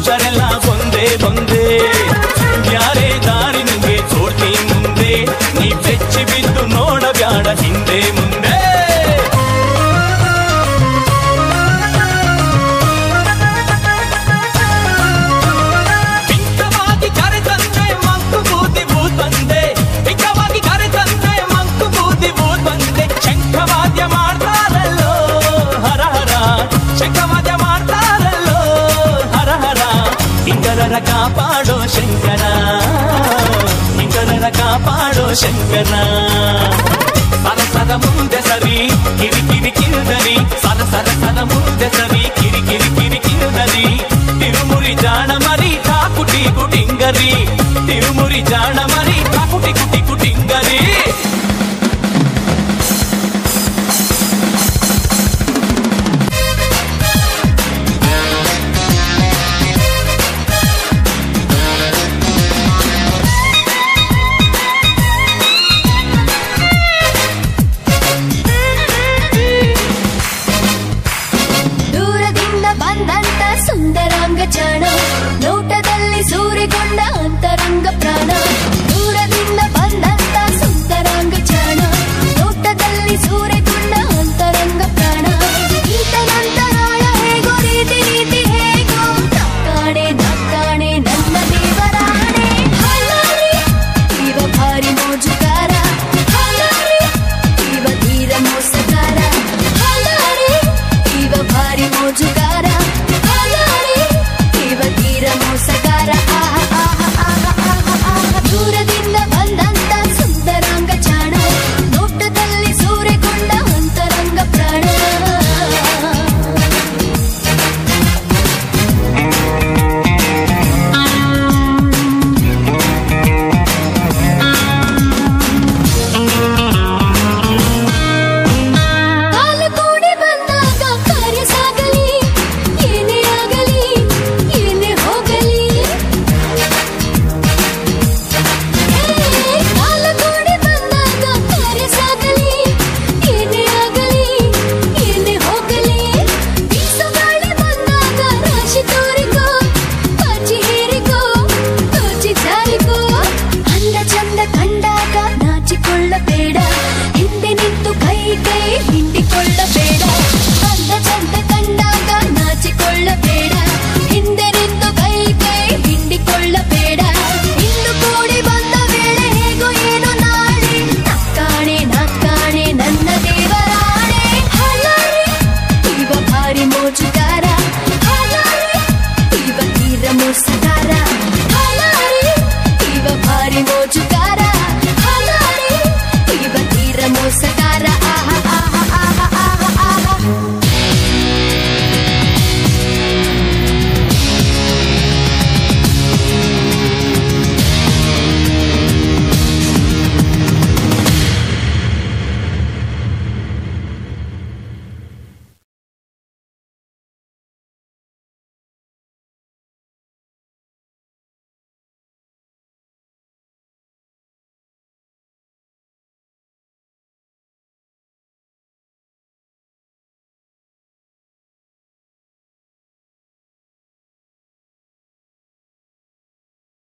ಹುಡುಗರೆಲ್ಲ ಒಂದೇ ಒಂದೇ ಯಾರೇ ದಾರಿ ನಿಂಗೆ ತೋರ್ತಿ ಮುಂದೆ ನೀ ಬೆಚ್ಚಿ ಬಿದ್ದು ನೋಡಬ್ಯಾಡ ಹಿಂದೆ ಮುಂದೆ ಪಿಕ್ಕವಾಗಿ ಕರೆತಂದೆ ಮಂಕು ಬೂದಿ ಬೂತಂದೆ ಪಿಕ್ಕವಾಗಿ ಕರೆತಂದೆ ಮಂಕು ಬೂದಿ ಬೂತಂದೆ ಶಂಖವಾದ್ಯ ಮಾಡ್ತಾರಲ್ಲೋ ಹರ ಹರ ಶಂಖವಾದ್ಯ ಮಾಡ್ತಾರಲ್ಲೋ ಹರ ಹರ ಇಂಗರರ ಕಾಪಾಡೋ ಶಂಕರ ಇಂಗರರ ಕಾಪಾಡೋ ಶಂಕರ ಸರಸರ ಮುಂದೆ ಸರಿ ಕಿರಿ ಕಿರಿ ಕಿರುದರಿ ಸರ ಸರ ಸರ ಮುಂದೆ ಸರಿ ಕಿರಿ ಕಿರಿ ಕಿರಿ ಕಿರುದರಿ ತಿರುಮುರಿ ಜಾಣ ಮರಿ ಠಾಕುಟಿ ಕುಟಿಂಗರಿ ತಿರುಮುರಿ ಜಾಣ ಮರಿ ಠಾಕುಟಿ ಕುಟಿ ಕುಟಿಂಗರಿ ದೂರದಿಂದ ಬಂದಂತ ಸುಂದರಾಂಗ ಜಾಣ ನೋಟದಲ್ಲಿ ಸೂರೆಗೊಂಡ ಅಂತರಂಗ ಪ್ರಾಣ ದೂರದಿಂದ ಬಂದಂತ ಸುಂದರಾಂಗ ಜಾಣ ನೋಟದಲ್ಲಿ ಸೂರೆಗೊಂಡ ಅಂತರಂಗ ಪ್ರಾಣ ಈತನಂತರಾಯ ಹೇಗೋ ರೀತಿ ರೀತಿ ಹೇಗೋ ನಕ್ಕಾಣೆ ನಕ್ಕಾಣೆ ನನ್ನ ದೇವರಾಣೆ ಹಲಾರಿ ಇವ ಭಾರಿ ಮೋಜುಗಾರ ಹಲಾರಿ ಇವ ಧೀರ ಮೋಸಗಾರ ಹಲಾರಿ ಇವ ಭಾರಿ ಮೋಜುಗಾರ ಹಲಾರಿ ಇವ ಧೀರ ಮೋಸಗಾರ ಆಹ ಆಹ ಆಹ ಆಹ ಆಹ ದೂರದಿಂದ ಬಂದಂತ ಸುಂದರಾಂಗ ಜಾಣ ನೋಟದಲ್ಲಿ ಸೂರೆಗೊಂಡ ಅಂತರಂಗ ಪ್ರಾಣ ಕಾಲು ಕೂಡಿ ಬಂದಾಗ ಕಾರ್ಯ ಸಾಗಲಿ ಏನೇ ಆಗಲಿ ಏನೇ ಹೋಗಲಿ ಕಾಲು ಕೂಡಿ ಬಂದಾಗ ಕಾರ್ಯ ಸಾಗಲಿ ಏನೇ ಆಗಲಿ ಏನೇ ಹೋಗಲಿ ಬೀಸು ಗಾಳಿ ಬಂದಾಗ ರಾಶಿ ತೋರಿಕೋ ಕಾಚಿ ಹೇರಿಕೋ ತೋಚಿ ಜಾರಿಕೋ ಅಂದ ಚಂದ ಕಂಡಾಗ ನಾಚಿಕೊಳ್ಳಬೇಡ ಹಿಂದೆ ನಿಂತು ಕೈ ಕೈ ಹಿಂಡಿಕೊಳ್ಳಬೇಡ ಅಂದ ಚಂದ ಕಂಡಾಗ ನಾಚಿಕೊಳ್ಳಬೇಡ ಹಿಂದೆ ನಿಂತು ಕೈ ಕೈ ಹಿಂಡಿಕೊಳ್ಳಬೇಡ ಇಂದು ಕೂಡಿ ಬಂದ ವೇಳೆ ಹೇಗೋ ಏನೋ ನಾಳೆ ನಕ್ಕಾಣೆ ನಕ್ಕಾಣೆ ನನ್ನ ದೇವರಾಣೆ ಹಲಾರಿ ಇವ ಭಾರಿ ಮೋಜುಗಾರ ಹಲಾರಿ ಇವ ತೀರ ಮೋಸಗಾರ